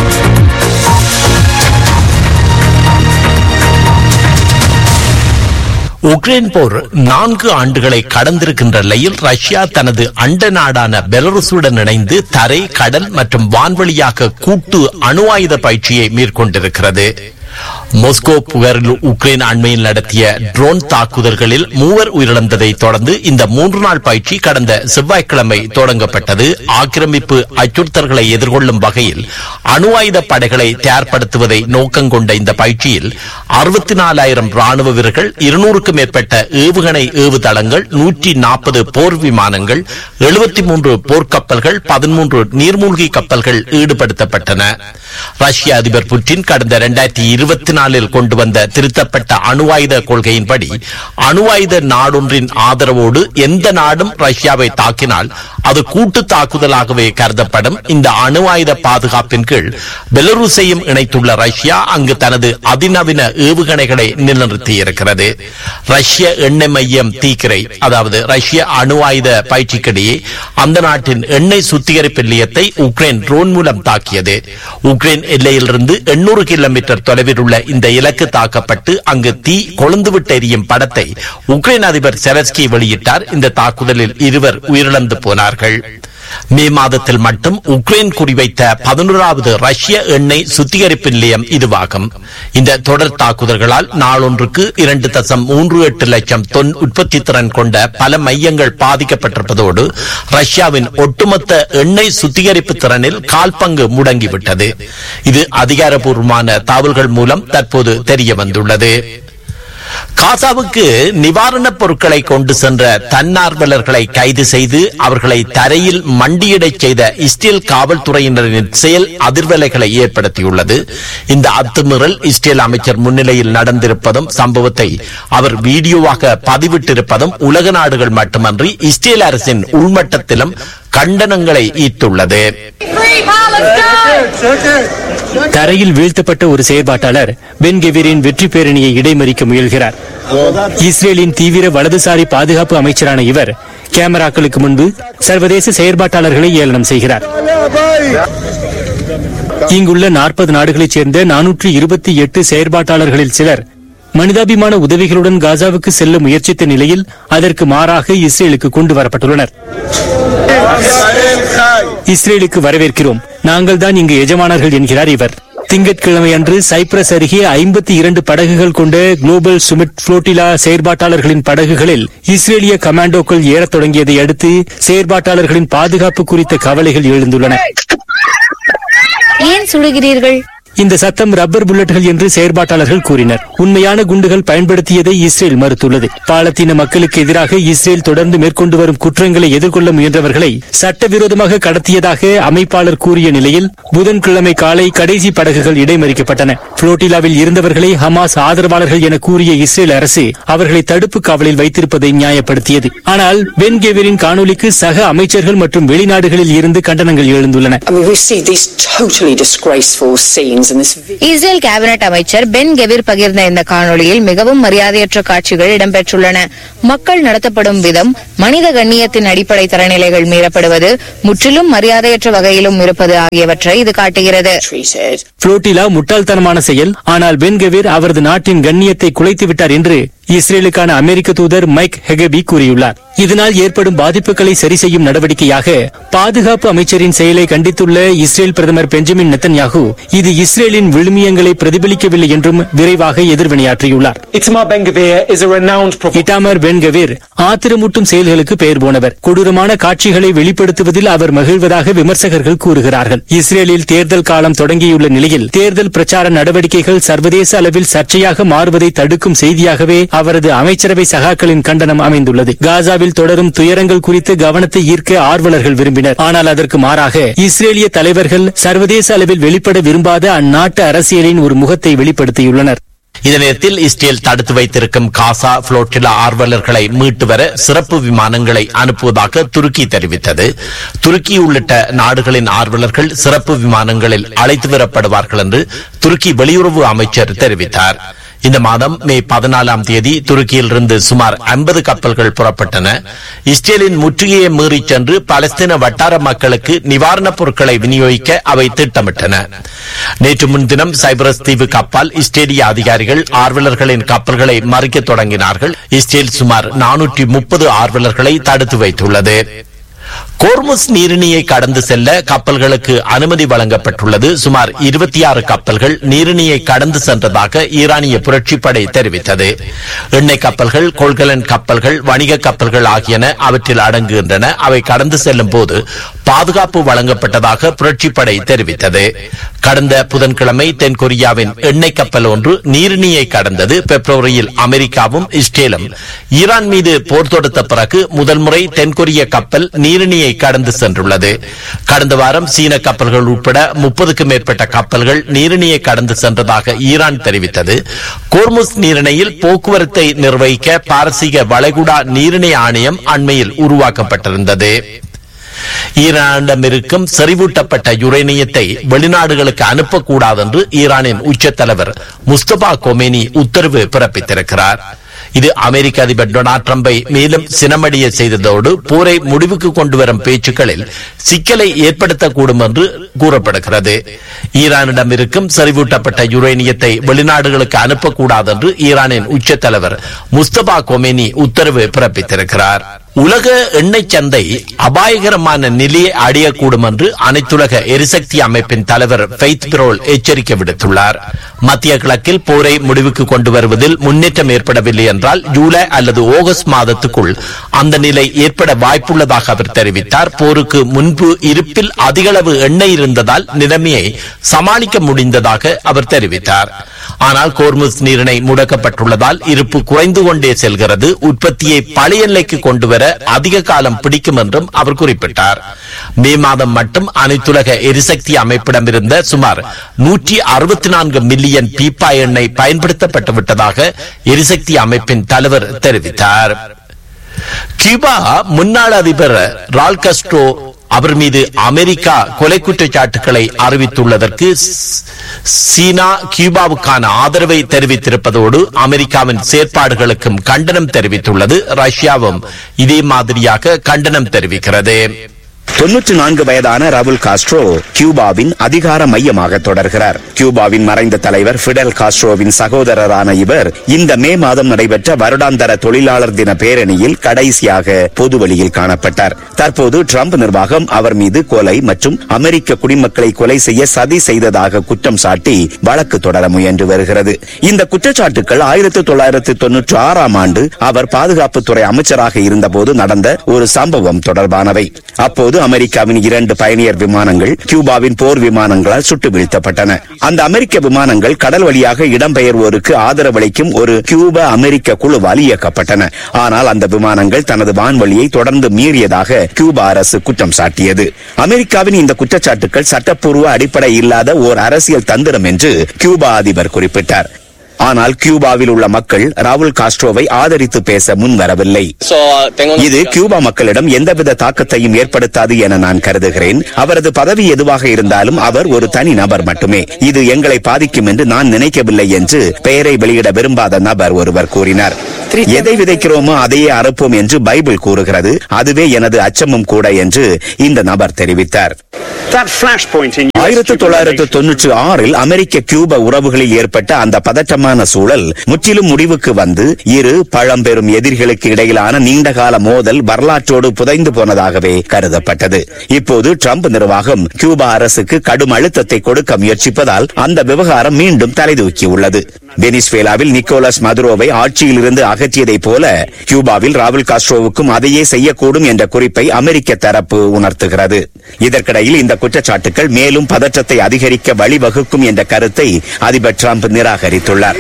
உக்ரைன் போர் நான்கு ஆண்டுகளை கடந்திருக்கின்ற நிலையில் ரஷ்யா தனது அண்ட நாடான பெலருசுடன் இணைந்து தரை கடல் மற்றும் வான்வழியாக கூட்டு அணு ஆயுத பயிற்சியை மேற்கொண்டிருக்கிறது மொஸ்கோ புகாரில் உக்ரைன் அண்மையில் நடத்திய ட்ரோன் தாக்குதல்களில் மூவர் உயிரிழந்ததை தொடர்ந்து இந்த மூன்று நாள் பயிற்சி கடந்த செவ்வாய்க்கிழமை தொடங்கப்பட்டது ஆக்கிரமிப்பு அச்சுறுத்தல்களை எதிர்கொள்ளும் வகையில் அணு ஆயுத படைகளை தயார்படுத்துவதை நோக்கம் கொண்ட இந்த பயிற்சியில் அறுபத்தி நாலாயிரம் ராணுவ வீரர்கள் இருநூறுக்கும் மேற்பட்ட ஏவுகணை ஏவுதளங்கள் நூற்றி நாற்பது போர் விமானங்கள் எழுபத்தி மூன்று போர்க்கப்பல்கள் பதிமூன்று நீர்மூழ்கி கப்பல்கள் ஈடுபடுத்தப்பட்டன ரஷ்ய அதிபர் புட்டின் கடந்த இரண்டாயிரத்தி இருபத்தி நாலில் கொண்டு வந்த திருத்தப்பட்ட அணு ஆயுத கொள்கையின்படி அணு ஆயுத நாடொன்றின் ஆதரவோடு எந்த நாடும் ரஷ்யாவை தாக்கினால் அது கூட்டு தாக்குதலாகவே கருதப்படும் இந்த அணு ஆயுத பாதுகாப்பின் கீழ் பெலருஸையும் இணைத்துள்ள ரஷ்யா அங்கு தனது அதிநவீன ஏவுகணைகளை நிலைநிறுத்தியிருக்கிறது ரஷ்ய எண்ணெய் மையம் தீக்கிரை அதாவது ரஷ்ய அணு ஆயுத பயிற்சிக்கிடையே அந்த நாட்டின் எண்ணெய் சுத்திகரிப்பு நிலையத்தை உக்ரைன் ட்ரோன் மூலம் தாக்கியது உக்ரைன் எல்லையிலிருந்து எண்ணூறு கிலோமீட்டர் தொலைவில் உள்ள இந்த இலக்கு தாக்கப்பட்டு அங்கு தீ கொழுந்துவிட்டு எரியும் படத்தை உக்ரைன் அதிபர் செலஸ்கி வெளியிட்டார் இந்த தாக்குதலில் இருவர் உயிரிழந்து போனார்கள் மே மாதத்தில் மட்டும் உக்ரைன் குறிவைத்த பதினோராவது ரஷ்ய எண்ணெய் சுத்திகரிப்பு நிலையம் இதுவாகும் இந்த தொடர் தாக்குதல்களால் நாளொன்றுக்கு இரண்டு தசம் மூன்று எட்டு லட்சம் தொன் உற்பத்தி திறன் கொண்ட பல மையங்கள் பாதிக்கப்பட்டிருப்பதோடு ரஷ்யாவின் ஒட்டுமொத்த எண்ணெய் சுத்திகரிப்பு திறனில் கால் பங்கு முடங்கிவிட்டது இது அதிகாரப்பூர்வமான தகவல்கள் மூலம் தற்போது தெரிய வந்துள்ளது காசாவுக்கு நிவாரணப் பொருட்களை கொண்டு சென்ற தன்னார்வலர்களை கைது செய்து அவர்களை தரையில் மண்டியிடச் செய்த இஸ்ரேல் காவல்துறையினரின் செயல் அதிர்வலைகளை ஏற்படுத்தியுள்ளது இந்த அத்துமீறல் இஸ்ரேல் அமைச்சர் முன்னிலையில் நடந்திருப்பதும் சம்பவத்தை அவர் வீடியோவாக பதிவிட்டிருப்பதும் உலக நாடுகள் மட்டுமன்றி இஸ்ரேல் அரசின் உள்மட்டத்திலும் கண்டனங்களை ஈர்த்துள்ளது தரையில் வீழ்த்தப்பட்ட ஒரு செயற்பாட்டாளர் பென்கெவிரின் வெற்றி பேரணியை இடைமறிக்க முயல்கிறார் இஸ்ரேலின் தீவிர வலதுசாரி பாதுகாப்பு அமைச்சரான இவர் கேமராக்களுக்கு முன்பு சர்வதேச செயற்பாட்டாளர்களை ஏளனம் செய்கிறார் இங்குள்ள நாற்பது நாடுகளைச் சேர்ந்த நானூற்று இருபத்தி எட்டு செயற்பாட்டாளர்களில் சிலர் மனிதாபிமான உதவிகளுடன் காசாவுக்கு செல்ல முயற்சித்த நிலையில் அதற்கு மாறாக இஸ்ரேலுக்கு கொண்டு வரப்பட்டுள்ளனர் இஸ்ரேலுக்கு வரவேற்கிறோம் நாங்கள் தான் இங்கு எஜமானர்கள் என்கிறார் இவர் திங்கட்கிழமை அன்று சைப்ரஸ் அருகே ஐம்பத்தி இரண்டு படகுகள் கொண்ட குளோபல் சுமிட் புளோட்டிலா செயற்பாட்டாளர்களின் படகுகளில் இஸ்ரேலிய கமாண்டோக்கள் ஏறத் தொடங்கியதை அடுத்து செயற்பாட்டாளர்களின் பாதுகாப்பு குறித்த கவலைகள் எழுந்துள்ளன ஏன் சுடுகிறீர்கள் இந்த சத்தம் ரப்பர் புல்லட்டுகள் என்று செயற்பாட்டாளர்கள் கூறினர் உண்மையான குண்டுகள் பயன்படுத்தியதை இஸ்ரேல் மறுத்துள்ளது பாலத்தீன மக்களுக்கு எதிராக இஸ்ரேல் தொடர்ந்து மேற்கொண்டு வரும் குற்றங்களை எதிர்கொள்ள முயன்றவர்களை சட்டவிரோதமாக கடத்தியதாக அமைப்பாளர் கூறிய நிலையில் புதன்கிழமை காலை கடைசி படகுகள் இடைமறிக்கப்பட்டன புளோட்டிலாவில் இருந்தவர்களை ஹமாஸ் ஆதரவாளர்கள் என கூறிய இஸ்ரேல் அரசு அவர்களை தடுப்பு காவலில் வைத்திருப்பதை நியாயப்படுத்தியது ஆனால் பென் கெவிரின் காணொலிக்கு சக அமைச்சர்கள் மற்றும் வெளிநாடுகளில் இருந்து கண்டனங்கள் எழுந்துள்ளன I mean, we see these totally disgraceful scenes and this vi- Israel cabinet அமைச்சர் பென் கெவிர் பகிர்ந்த இந்த காணொளியில் மிகவும் மரியாதையற்ற காட்சிகள் இடம்பெற்றுள்ளன மக்கள் நடத்தப்படும் விதம் மனித கண்ணியத்தின் அடிப்படை தரநிலைகள் மீறப்படுவது முற்றிலும் மரியாதையற்ற வகையிலும் இருப்பது ஆகியவற்றை இது காட்டுகிறது treated. புளோட்டிலா முட்டாள்தனமான செயல் ஆனால் பென்கெவிர் அவரது நாட்டின் கண்ணியத்தை குலைத்து விட்டார் என்று இஸ்ரேலுக்கான அமெரிக்க தூதர் மைக் ஹெகபி கூறியுள்ளார் இதனால் ஏற்படும் பாதிப்புகளை சரி செய்யும் நடவடிக்கையாக பாதுகாப்பு அமைச்சரின் செயலை கண்டித்துள்ள இஸ்ரேல் பிரதமர் பெஞ்சமின் நெத்தன்யாகு இது இஸ்ரேலின் விழுமியங்களை பிரதிபலிக்கவில்லை என்றும் விரைவாக எதிர்வினையாற்றியுள்ளார் Itamar Ben-Gvir is a renowned prophet. Itamar Ben Gvir ஆத்திரமூட்டும் செயல்களுக்கு பெயர் போனவர் கொடூரமான காட்சிகளை வெளிப்படுத்துவதில் அவர் மகிழ்வதாக விமர்சகர்கள் கூறுகிறார்கள் இஸ்ரேலில் தேர்தல் காலம் தொடங்கியுள்ள நிலையில் தேர்தல் பிரச்சார நடவடிக்கைகள் சர்வதேச அளவில் சர்ச்சையாக மாறுவதை தடுக்கும் செய்தியாகவே அவரது அமைச்சரவை சகாக்களின் கண்டனம் அமைந்துள்ளது காசாவில் தொடரும் துயரங்கள் குறித்து கவனத்தை ஈர்க்க ஆர்வலர்கள் விரும்பினர் ஆனால் அதற்கு மாறாக இஸ்ரேலிய தலைவர்கள் சர்வதேச அளவில் வெளிப்பட விரும்பாத அந்நாட்டு அரசியலின் ஒரு முகத்தை வெளிப்படுத்தியுள்ளனர் இந்த நேரத்தில் இஸ்ரேல் தடுத்து வைத்திருக்கும் காசா புளோட்டிலா ஆர்வலர்களை மீட்டு வர சிறப்பு விமானங்களை அனுப்புவதாக துருக்கி தெரிவித்தது துருக்கி உள்ளிட்ட நாடுகளின் ஆர்வலர்கள் சிறப்பு விமானங்களில் அழைத்து வரப்படுவார்கள் என்று துருக்கி வெளியுறவு அமைச்சர் தெரிவித்தார் இந்த மாதம் மே பதினாலாம் தேதி துருக்கியிலிருந்து சுமார் 50 கப்பல்கள் புறப்பட்டன இஸ்ரேலின் முற்றுகையை மீறிச் சென்று பலஸ்தீன வட்டார மக்களுக்கு நிவாரணப் பொருட்களை விநியோகிக்க அவை திட்டமிட்டன நேற்று முன்தினம் சைப்ரஸ் தீவு கப்பல் இஸ்ரேலிய அதிகாரிகள் ஆர்வலர்களின் கப்பல்களை மறிக்க தொடங்கினார்கள் இஸ்ரேல் சுமார் நானூற்றி முப்பது ஆர்வலர்களை தடுத்து வைத்துள்ளது கோர்முஸ் நீரிணியை கடந்து செல்ல கப்பல்களுக்கு அனுமதி வழங்கப்பட்டுள்ளது சுமார் இருபத்தி ஆறு கப்பல்கள் நீரிணியை கடந்து சென்றதாக ஈரானிய புரட்சிப்படை தெரிவித்தது எண்ணெய் கப்பல்கள் கொள்கலன் கப்பல்கள் வணிக கப்பல்கள் ஆகியன அவற்றில் அடங்குகின்றன அவை கடந்து செல்லும் போது பாதுகாப்பு வழங்கப்பட்டதாக புரட்சிப்படை தெரிவித்தது கடந்த புதன்கிழமை தென்கொரியாவின் எண்ணெய் கப்பல் ஒன்று நீரிணியை கடந்தது பிப்ரவரியில் அமெரிக்காவும் இஸ்ரேலும் ஈரான் மீது போர் தொடுத்த பிறகு முதல் முறை தென்கொரிய கப்பல் நீரிணியை கடந்து சென்றுள்ளது கடந்த வாரம் சீன கப்பல்கள் உட்பட முப்பதுக்கும் மேற்பட்ட கப்பல்கள் நீரிணியை கடந்து சென்றதாக ஈரான் தெரிவித்தது கோர்முஸ் நீரிணையில் போக்குவரத்தை நிர்வகிக்க பாரசீக வளைகுடா நீரிணை ஆணையம் அண்மையில் உருவாக்கப்பட்டிருந்தது ஈரானிடம் இருக்கும் செறிவூட்டப்பட்ட யுரேனியத்தை வெளிநாடுகளுக்கு அனுப்பக்கூடாது என்று ஈரானின் உச்ச தலைவர் முஸ்தபா கொமேனி உத்தரவு பிறப்பித்திருக்கிறார் இது அமெரிக்க அதிபர் டொனால்ட் ட்ரம்பை மேலும் சினமடைய செய்ததோடு போரை முடிவுக்கு கொண்டு வரும் பேச்சுக்களில் சிக்கலை ஏற்படுத்தக்கூடும் என்று கூறப்படுகிறது ஈரானிடம் இருக்கும் செறிவூட்டப்பட்ட யுரேனியத்தை வெளிநாடுகளுக்கு அனுப்பக்கூடாது என்று ஈரானின் உச்ச தலைவர் முஸ்தபா கொமேனி உத்தரவு பிறப்பித்திருக்கிறார் உலக எண்ணெய் சந்தை அபாயகரமான நிலையை அடையக்கூடும் என்று அனைத்துலக எரிசக்தி அமைப்பின் தலைவர் ஃபெய்த் பிரோல் எச்சரிக்கை விடுத்துள்ளார் மத்திய கிழக்கில் போரை முடிவுக்கு கொண்டு வருவதில் முன்னேற்றம் ஏற்படவில்லை என்றால் ஜூலை அல்லது ஆகஸ்ட் மாதத்துக்குள் அந்த நிலை ஏற்பட வாய்ப்புள்ளதாக அவர் தெரிவித்தார் போருக்கு முன்பு இருப்பில் அதிகளவு எண்ணெய் இருந்ததால் நிலைமையை சமாளிக்க முடிந்ததாக அவர் தெரிவித்தார் ஆனால் கோர்முஸ் நீரிணை முடக்கப்பட்டுள்ளதால் இருப்பு குறைந்து கொண்டே செல்கிறது உற்பத்தியை பழைய எல்லைக்கு கொண்டு வர அதிக காலம் பிடிக்கும் என்றும் அவர் குறிப்பிட்டார் மே மாதம் மட்டும் அனைத்துலக எரிசக்தி அமைப்பிடமிருந்த சுமார் நூற்றி அறுபத்தி நான்கு மில்லியன் பீப்பா எண்ணெய் பயன்படுத்தப்பட்டு விட்டதாக எரிசக்தி அமைப்பின் தலைவர் தெரிவித்தார் கியூபா முன்னாள் அதிபர் ரால் கஸ்ட்ரோ அவர் மீது அமெரிக்கா கொலை குற்றச்சாட்டுகளை அறிவித்துள்ளதற்கு ஸ்- சீனா கியூபாவுக்கான ஆதரவை தெரிவித்திருப்பதோடு அமெரிக்காவின் செயற்பாடுகளுக்கும் கண்டனம் தெரிவித்துள்ளது ரஷ்யாவும் இதே மாதிரியாக கண்டனம் தெரிவிக்கிறது தொன்னூற்றி நான்கு வயதான ரவுல் காஸ்ட்ரோ கியூபாவின் அதிகார மையமாக தொடர்கிறார் கியூபாவின் மறைந்த தலைவர் ஃபிடல் காஸ்ட்ரோவின் சகோதரரான இவர் இந்த மே மாதம் நடைபெற்ற வருடாந்தர தொழிலாளர் தின பேரணியில் கடைசியாக பொது வெளியில் காணப்பட்டார் தற்போது ட்ரம்ப் நிர்வாகம் அவர் மீது கொலை மற்றும் அமெரிக்க குடிமக்களை கொலை செய்ய சதி செய்ததாக குற்றம் சாட்டி வழக்கு தொடர முயன்று வருகிறது இந்த குற்றச்சாட்டுகள் ஆயிரத்தி தொள்ளாயிரத்தி தொன்னூற்றி ஆறாம் ஆண்டு அவர் பாதுகாப்புத்துறை அமைச்சராக இருந்தபோது நடந்த ஒரு சம்பவம் தொடர்பானவை அப்போது அமெரிக்காவின் இரண்டு பயணியர் விமானங்கள் கியூபாவின் போர் விமானங்களால் சுட்டு வீழ்த்தப்பட்டன அந்த அமெரிக்க விமானங்கள் கடல் வழியாக இடம்பெயர்வோருக்கு ஆதரவளிக்கும் ஒரு கியூப அமெரிக்க குழுவால் இயக்கப்பட்டன ஆனால் அந்த விமானங்கள் தனது வான்வழியை தொடர்ந்து மீறியதாக கியூபா அரசு குற்றம் சாட்டியது அமெரிக்காவின் இந்த குற்றச்சாட்டுகள் சட்டப்பூர்வ அடிப்படை இல்லாத ஓர் அரசியல் தந்திரம் என்று கியூபா அதிபர் குறிப்பிட்டார் ஆனால் கியூபாவில் உள்ள மக்கள் ராகுல் காஸ்ட்ரோவை ஆதரித்து பேச முன்வரவில்லை இது கியூபா மக்களிடம் எந்தவித தாக்கத்தையும் ஏற்படுத்தாது என நான் கருதுகிறேன் அவரது பதவி எதுவாக இருந்தாலும் அவர் ஒரு தனி நபர் மட்டுமே இது எங்களை பாதிக்கும் என்று நான் நினைக்கவில்லை என்று பெயரை வெளியிட விரும்பாத நபர் ஒருவர் கூறினார் எதை விதைக்கிறோமோ அதையே அறுப்போம் என்று பைபிள் கூறுகிறது அதுவே எனது அச்சமும் கூட என்று இந்த நபர் தெரிவித்தார் ஆயிரத்தி தொள்ளாயிரத்து தொன்னூற்றி ஆறில் அமெரிக்க கியூப உறவுகளில் ஏற்பட்ட அந்த பதற்றமான சூழல் முற்றிலும் முடிவுக்கு வந்து இரு பழம்பெரும் எதிரிகளுக்கு இடையிலான நீண்டகால மோதல் வரலாற்றோடு புதைந்து போனதாகவே கருதப்பட்டது இப்போது ட்ரம்ப் நிர்வாகம் கியூபா அரசுக்கு கடும் அழுத்தத்தை கொடுக்க முயற்சிப்பதால் அந்த விவகாரம் மீண்டும் தலைதூக்கியுள்ளது வெனிஸ்வேலாவில் நிக்கோலஸ் மதுரோவை ஆட்சியில் இருந்து அகற்றியதைப் போல கியூபாவில் ராகுல் காஸ்ட்ரோவுக்கும் அதையே செய்யக்கூடும் என்ற குறிப்பை அமெரிக்க தரப்பு உணர்த்துகிறது இதற்கிடையில் இந்த குற்றச்சாட்டுகள் மேலும் பதற்றத்தை அதிகரிக்க வழிவகுக்கும் என்ற கருத்தை அதிபர் டிரம்ப் நிராகரித்துள்ளார்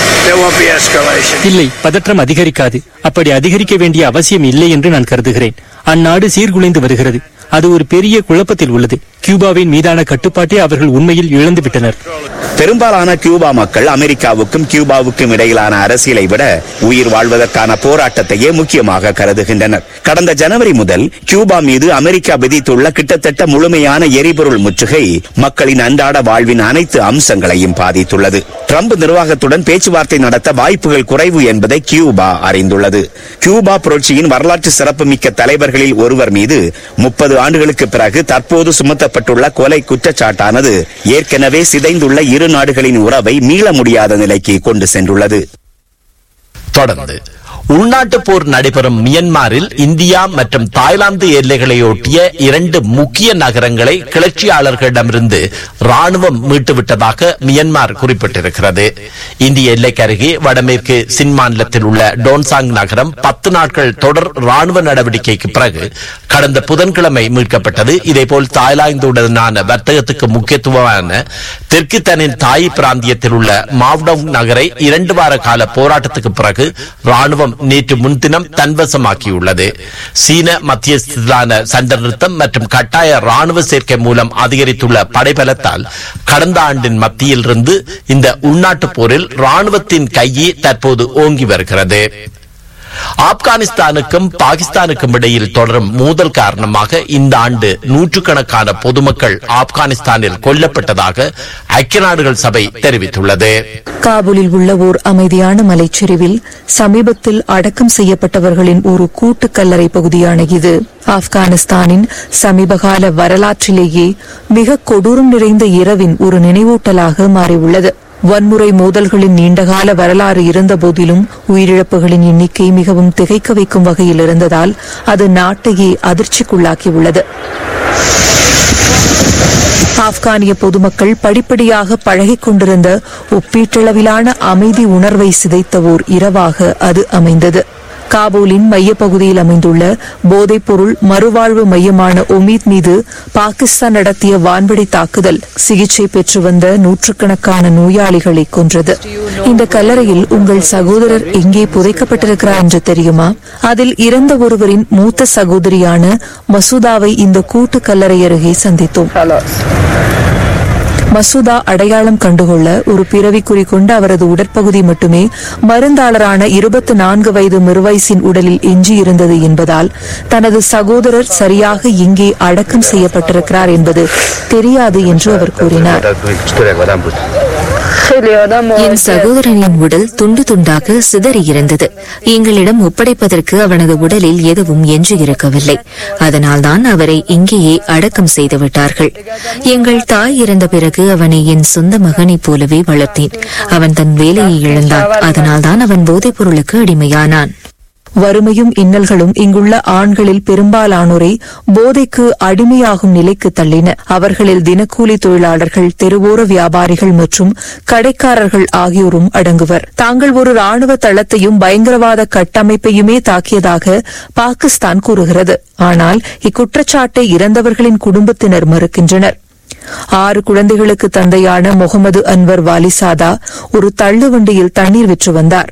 இல்லை பதற்றம் அதிகரிக்காது அப்படி அதிகரிக்க வேண்டிய அவசியம் இல்லை என்று நான் கருதுகிறேன் அந்நாடு சீர்குலைந்து வருகிறது அது ஒரு பெரிய குழப்பத்தில் உள்ளது கியூபாவின் மீதான கட்டுப்பாட்டை அவர்கள் உண்மையில் இழந்து விட்டனர் பெரும்பாலான கியூபா மக்கள் அமெரிக்காவுக்கும் கியூபாவுக்கும் இடையிலான அரசியலை விட உயிர் வாழ்வதற்கான போராட்டத்தையே முக்கியமாக கருதுகின்றனர் கடந்த ஜனவரி முதல் கியூபா மீது அமெரிக்கா விதித்துள்ள கிட்டத்தட்ட முழுமையான எரிபொருள் முற்றுகை மக்களின் அன்றாட வாழ்வின் அனைத்து அம்சங்களையும் பாதித்துள்ளது ட்ரம்ப் நிர்வாகத்துடன் பேச்சுவார்த்தை நடத்த வாய்ப்புகள் குறைவு என்பதை கியூபா அறிந்துள்ளது கியூபா புரட்சியின் வரலாற்று சிறப்புமிக்க தலைவர்களில் ஒருவர் மீது முப்பது ஆண்டுகளுக்கு பிறகு தற்போது சுமத்தப்பட்டுள்ள கொலை குற்றச்சாட்டானது ஏற்கனவே சிதைந்துள்ள இரு நாடுகளின் உறவை மீள முடியாத நிலைக்கு கொண்டு சென்றுள்ளது தொடர்ந்து உள்நாட்டு போர் நடைபெறும் மியன்மாரில் இந்தியா மற்றும் தாய்லாந்து எல்லைகளையொட்டிய இரண்டு முக்கிய நகரங்களை கிளர்ச்சியாளர்களிடமிருந்து ராணுவம் மீட்டுவிட்டதாக மியன்மார் குறிப்பிட்டிருக்கிறது இந்திய எல்லைக்கு அருகே வடமேற்கு சின் மாநிலத்தில் உள்ள டோன்சாங் நகரம் பத்து நாட்கள் தொடர் ராணுவ நடவடிக்கைக்கு பிறகு கடந்த புதன்கிழமை மீட்கப்பட்டது இதேபோல் தாய்லாந்துடனான வர்த்தகத்துக்கு முக்கியத்துவமான தெற்கு தனின் தாய் பிராந்தியத்தில் உள்ள மாவ்டவுங் நகரை இரண்டு வார கால போராட்டத்துக்கு பிறகு ராணுவம் நேற்று முன்தினம் தன்வசமாக்கியுள்ளது சீன மத்தியஸ்திலான சண்டை நிறுத்தம் மற்றும் கட்டாய ராணுவ சேர்க்கை மூலம் அதிகரித்துள்ள படைபலத்தால் கடந்த ஆண்டின் மத்தியில் இருந்து இந்த உள்நாட்டுப் போரில் ராணுவத்தின் கையே தற்போது ஓங்கி வருகிறது ஆப்கானிஸ்தானுக்கும் பாகிஸ்தானுக்கும் இடையில் தொடரும் மோதல் காரணமாக இந்த ஆண்டு நூற்றுக்கணக்கான பொதுமக்கள் ஆப்கானிஸ்தானில் கொல்லப்பட்டதாக ஐக்கிய நாடுகள் சபை தெரிவித்துள்ளது காபூலில் உள்ள ஓர் அமைதியான மலைச்சரிவில் சமீபத்தில் அடக்கம் செய்யப்பட்டவர்களின் ஒரு கூட்டு கல்லறை பகுதியான இது ஆப்கானிஸ்தானின் சமீபகால வரலாற்றிலேயே மிக கொடூரம் நிறைந்த இரவின் ஒரு நினைவூட்டலாக மாறியுள்ளது வன்முறை மோதல்களின் நீண்டகால வரலாறு இருந்தபோதிலும் உயிரிழப்புகளின் எண்ணிக்கை மிகவும் திகைக்க வைக்கும் வகையில் இருந்ததால் அது நாட்டையே அதிர்ச்சிக்குள்ளாக்கியுள்ளது ஆப்கானிய பொதுமக்கள் படிப்படியாக பழகிக் கொண்டிருந்த ஒப்பீட்டளவிலான அமைதி உணர்வை சிதைத்த ஓர் இரவாக அது அமைந்தது காபூலின் மையப்பகுதியில் அமைந்துள்ள போதைப்பொருள் மறுவாழ்வு மையமான ஒமீத் மீது பாகிஸ்தான் நடத்திய வான்வெடி தாக்குதல் சிகிச்சை பெற்று வந்த நூற்றுக்கணக்கான நோயாளிகளை கொன்றது இந்த கல்லறையில் உங்கள் சகோதரர் எங்கே புதைக்கப்பட்டிருக்கிறார் என்று தெரியுமா அதில் இறந்த ஒருவரின் மூத்த சகோதரியான மசூதாவை இந்த கூட்டு கல்லறை அருகே சந்தித்தோம் மசூதா அடையாளம் கண்டுகொள்ள ஒரு பிறவிக்குறி கொண்ட அவரது உடற்பகுதி மட்டுமே மருந்தாளரான இருபத்தி நான்கு வயது மிர்வைஸின் உடலில் எஞ்சியிருந்தது என்பதால் தனது சகோதரர் சரியாக எங்கே அடக்கம் செய்யப்பட்டிருக்கிறார் என்பது தெரியாது என்று அவர் கூறினார் என் சகோதரனின் உடல் துண்டு துண்டாக சிதறியிருந்தது எங்களிடம் ஒப்படைப்பதற்கு அவனது உடலில் எதுவும் எஞ்சியிருக்கவில்லை அதனால்தான் அவரை இங்கேயே அடக்கம் செய்துவிட்டார்கள் எங்கள் தாய் இறந்த பிறகு அவனை என் சொந்த மகனைப் போலவே வளர்த்தேன் அவன் தன் வேலையை இழந்தான் அதனால்தான் அவன் போதைப் பொருளுக்கு அடிமையானான் வறுமையும் இன்னல்களும் இங்குள்ள ஆண்களில் பெரும்பாலானோரை போதைக்கு அடிமையாகும் நிலைக்கு தள்ளின அவர்களில் தினக்கூலி தொழிலாளர்கள் தெருவோர வியாபாரிகள் மற்றும் கடைக்காரர்கள் ஆகியோரும் அடங்குவர் தாங்கள் ஒரு ராணுவ தளத்தையும் பயங்கரவாத கட்டமைப்பையுமே தாக்கியதாக பாகிஸ்தான் கூறுகிறது ஆனால் இக்குற்றச்சாட்டை இறந்தவர்களின் குடும்பத்தினர் மறுக்கின்றனர் ஆறு குழந்தைகளுக்கு தந்தையான முகமது அன்வர் வாலிசாதா ஒரு தள்ளுவண்டியில் தண்ணீர் விற்று வந்தார்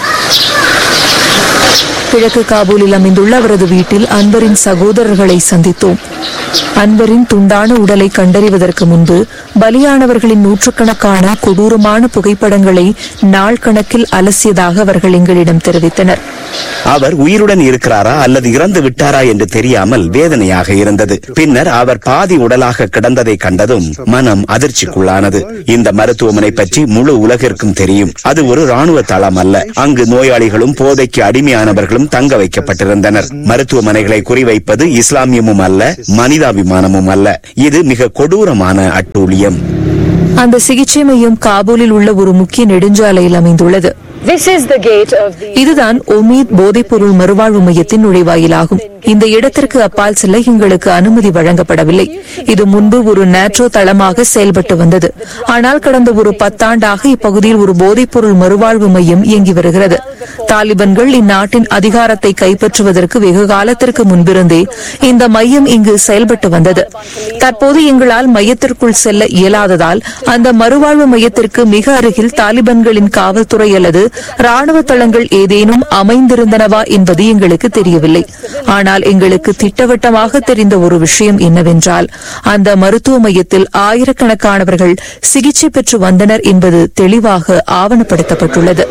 கிழக்கு காபூலில் அமைந்துள்ள அவரது வீட்டில் அன்வரின் சகோதரர்களை சந்தித்தோம் அன்வரின் துண்டான உடலை கண்டறிவதற்கு முன்பு பலியானவர்களின் நூற்றுக்கணக்கான கொடூரமான புகைப்படங்களை நாள் கணக்கில் அலசியதாக அவர்கள் எங்களிடம் தெரிவித்தனர் அவர் உயிருடன் இருக்கிறாரா அல்லது இறந்து விட்டாரா என்று தெரியாமல் வேதனையாக இருந்தது பின்னர் அவர் பாதி உடலாக கிடந்ததை கண்டதும் மனம் அதிர்ச்சிக்குள்ளானது இந்த மருத்துவமனை பற்றி முழு உலகிற்கும் தெரியும் அது ஒரு ராணுவ தளம் அல்ல அங்கு நோயாளிகளும் போதைக்கு அடிமையானவர்களும் தங்க வைக்கப்பட்டிருந்தனர் மருத்துவமனைகளை குறிவைப்பது இஸ்லாமியமும் அல்ல மனிதாபிமானமும் அல்ல இது மிக கொடூரமான அட்டூழியம் அந்த சிகிச்சை மையம் காபூலில் உள்ள ஒரு முக்கிய நெடுஞ்சாலையில் அமைந்துள்ளது இதுதான் ஒமீத் போதைப்பொருள் மறுவாழ்வு மையத்தின் நுழைவாயிலாகும் இந்த இடத்திற்கு அப்பால் செல்ல எங்களுக்கு அனுமதி வழங்கப்படவில்லை இது முன்பு ஒரு நேட்ரோ தளமாக செயல்பட்டு வந்தது ஆனால் கடந்த ஒரு பத்தாண்டாக இப்பகுதியில் ஒரு போதைப்பொருள் மறுவாழ்வு மையம் இயங்கி வருகிறது தாலிபன்கள் இந்நாட்டின் அதிகாரத்தை கைப்பற்றுவதற்கு வெகு காலத்திற்கு முன்பிருந்தே இந்த மையம் இங்கு செயல்பட்டு வந்தது தற்போது எங்களால் மையத்திற்குள் செல்ல இயலாததால் அந்த மறுவாழ்வு மையத்திற்கு மிக அருகில் தாலிபன்களின் காவல்துறை அல்லது ராணுவ தளங்கள் ஏதேனும் அமைந்திருந்தனவா என்பது எங்களுக்கு தெரியவில்லை ஆனால் எங்களுக்கு திட்டவட்டமாக தெரிந்த ஒரு விஷயம் என்னவென்றால் அந்த மருத்துவ மையத்தில் ஆயிரக்கணக்கானவர்கள் சிகிச்சை பெற்று வந்தனர் என்பது தெளிவாக ஆவணப்படுத்தப்பட்டுள்ளது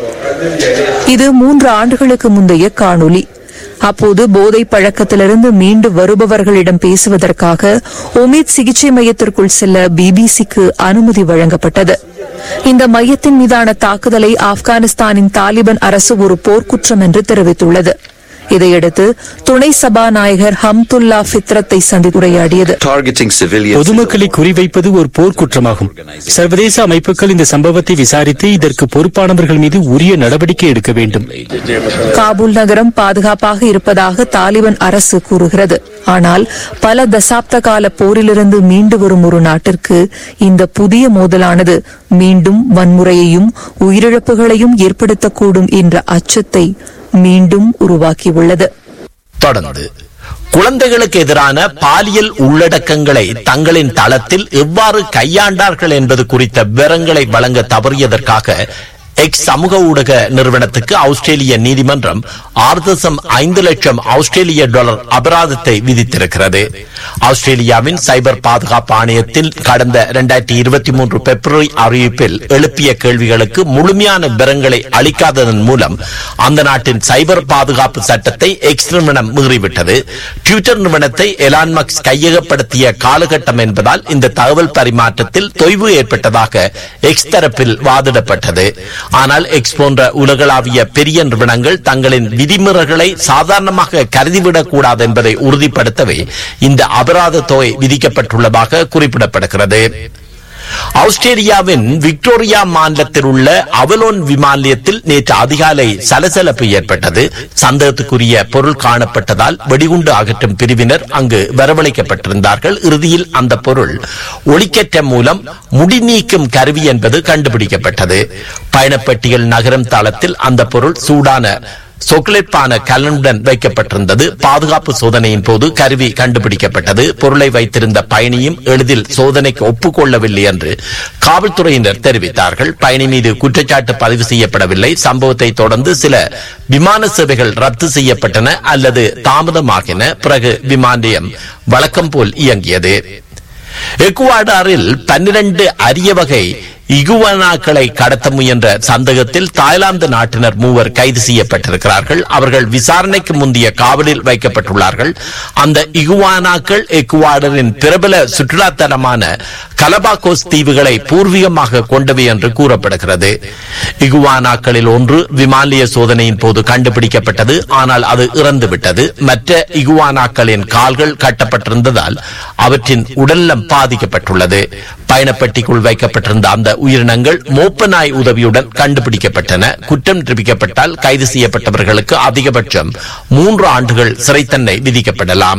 இது மூன்று ஆண்டுகளுக்கு முந்தைய காணொலி அப்போது போதை பழக்கத்திலிருந்து மீண்டு வருபவர்களிடம் பேசுவதற்காக ஒமித் சிகிச்சை மையத்திற்குள் செல்ல பிபிசிக்கு அனுமதி வழங்கப்பட்டது இந்த மையத்தின் மீதான தாக்குதலை ஆப்கானிஸ்தானின் தாலிபன் அரசு ஒரு போர்க்குற்றம் என்று தெரிவித்துள்ளது இதையடுத்து துணை சபாநாயகர் ஹம்துல்லா ஃபித்ரத்தை சந்தித்து உரையாடியது பொதுமக்களை குறிவைப்பது ஒரு போர்க்குற்றமாகும் சர்வதேச அமைப்புகள் இந்த சம்பவத்தை விசாரித்து இதற்கு பொறுப்பானவர்கள் மீது உரிய நடவடிக்கை எடுக்க வேண்டும் காபூல் நகரம் பாதுகாப்பாக இருப்பதாக தாலிபன் அரசு கூறுகிறது ஆனால் பல தசாப்த கால போரிலிருந்து மீண்டு வரும் ஒரு நாட்டிற்கு இந்த புதிய மோதலானது மீண்டும் வன்முறையையும் உயிரிழப்புகளையும் ஏற்படுத்தக்கூடும் என்ற அச்சத்தை மீண்டும் உருவாக்கியுள்ளது தொடர்ந்து குழந்தைகளுக்கு எதிரான பாலியல் உள்ளடக்கங்களை தங்களின் தளத்தில் எவ்வாறு கையாண்டார்கள் என்பது குறித்த விவரங்களை வழங்க தவறியதற்காக எக்ஸ் சமூக ஊடக நிறுவனத்துக்கு ஆஸ்திரேலிய நீதிமன்றம் ஆறு தசம் ஐந்து லட்சம் ஆஸ்திரேலிய டாலர் அபராதத்தை விதித்திருக்கிறது ஆஸ்திரேலியாவின் சைபர் பாதுகாப்பு ஆணையத்தில் கடந்த இரண்டாயிரத்தி இருபத்தி மூன்று பிப்ரவரி அறிவிப்பில் எழுப்பிய கேள்விகளுக்கு முழுமையான விவரங்களை அளிக்காததன் மூலம் அந்த நாட்டின் சைபர் பாதுகாப்பு சட்டத்தை எக்ஸ் நிறுவனம் மீறிவிட்டது ட்விட்டர் நிறுவனத்தை எலான் மக்ஸ் கையகப்படுத்திய காலகட்டம் என்பதால் இந்த தகவல் பரிமாற்றத்தில் தொய்வு ஏற்பட்டதாக எக்ஸ் தரப்பில் வாதிடப்பட்டது ஆனால் எக்ஸ் போன்ற உலகளாவிய பெரிய நிறுவனங்கள் தங்களின் விதிமுறைகளை சாதாரணமாக கருதிவிடக் கூடாது என்பதை உறுதிப்படுத்தவே இந்த அபராத தொகை விதிக்கப்பட்டுள்ளதாக குறிப்பிடப்படுகிறது ஆஸ்திரேலியாவின் விக்டோரியா மாநிலத்தில் உள்ள அவலோன் விமான நிலையத்தில் நேற்று அதிகாலை சலசலப்பு ஏற்பட்டது சந்தேகத்துக்குரிய பொருள் காணப்பட்டதால் வெடிகுண்டு அகற்றும் பிரிவினர் அங்கு வரவழைக்கப்பட்டிருந்தார்கள் இறுதியில் அந்த பொருள் ஒளிக்கற்ற மூலம் முடி நீக்கும் கருவி என்பது கண்டுபிடிக்கப்பட்டது பயணப்பட்டியல் நகரம் தளத்தில் அந்த பொருள் சூடான சொக்லேட்பான கலனுடன் வைக்கப்பட்டிருந்தது பாதுகாப்பு சோதனையின் போது கருவி கண்டுபிடிக்கப்பட்டது பொருளை வைத்திருந்த பயணியும் எளிதில் சோதனைக்கு ஒப்புக்கொள்ளவில்லை என்று காவல்துறையினர் தெரிவித்தார்கள் பயணி மீது குற்றச்சாட்டு பதிவு செய்யப்படவில்லை சம்பவத்தை தொடர்ந்து சில விமான சேவைகள் ரத்து செய்யப்பட்டன அல்லது தாமதமாகின பிறகு விமான நிலையம் வழக்கம் போல் இயங்கியது எக்குவாடாரில் பன்னிரண்டு அரிய வகை இகுவனாக்களை கடத்த முயன்ற சந்தேகத்தில் தாய்லாந்து நாட்டினர் மூவர் கைது செய்யப்பட்டிருக்கிறார்கள் அவர்கள் விசாரணைக்கு முந்தைய காவலில் வைக்கப்பட்டுள்ளார்கள் அந்த இகுவானாக்கள் எக்குவாடரின் பிரபல சுற்றுலாத்தலமான கலபாகோஸ் தீவுகளை பூர்வீகமாக கொண்டவை என்று கூறப்படுகிறது இகுவானாக்களில் ஒன்று விமானிய சோதனையின் போது கண்டுபிடிக்கப்பட்டது ஆனால் அது இறந்துவிட்டது மற்ற இகுவானாக்களின் கால்கள் கட்டப்பட்டிருந்ததால் அவற்றின் உடல்நலம் பாதிக்கப்பட்டுள்ளது பயணப்பட்டிக்குள் வைக்கப்பட்டிருந்த அந்த உயிரினங்கள் மோப்ப நாய் உதவியுடன் கண்டுபிடிக்கப்பட்டன குற்றம் நிரூபிக்கப்பட்டால் கைது செய்யப்பட்டவர்களுக்கு அதிகபட்சம் மூன்று ஆண்டுகள் சிறை தண்டனை விதிக்கப்படலாம்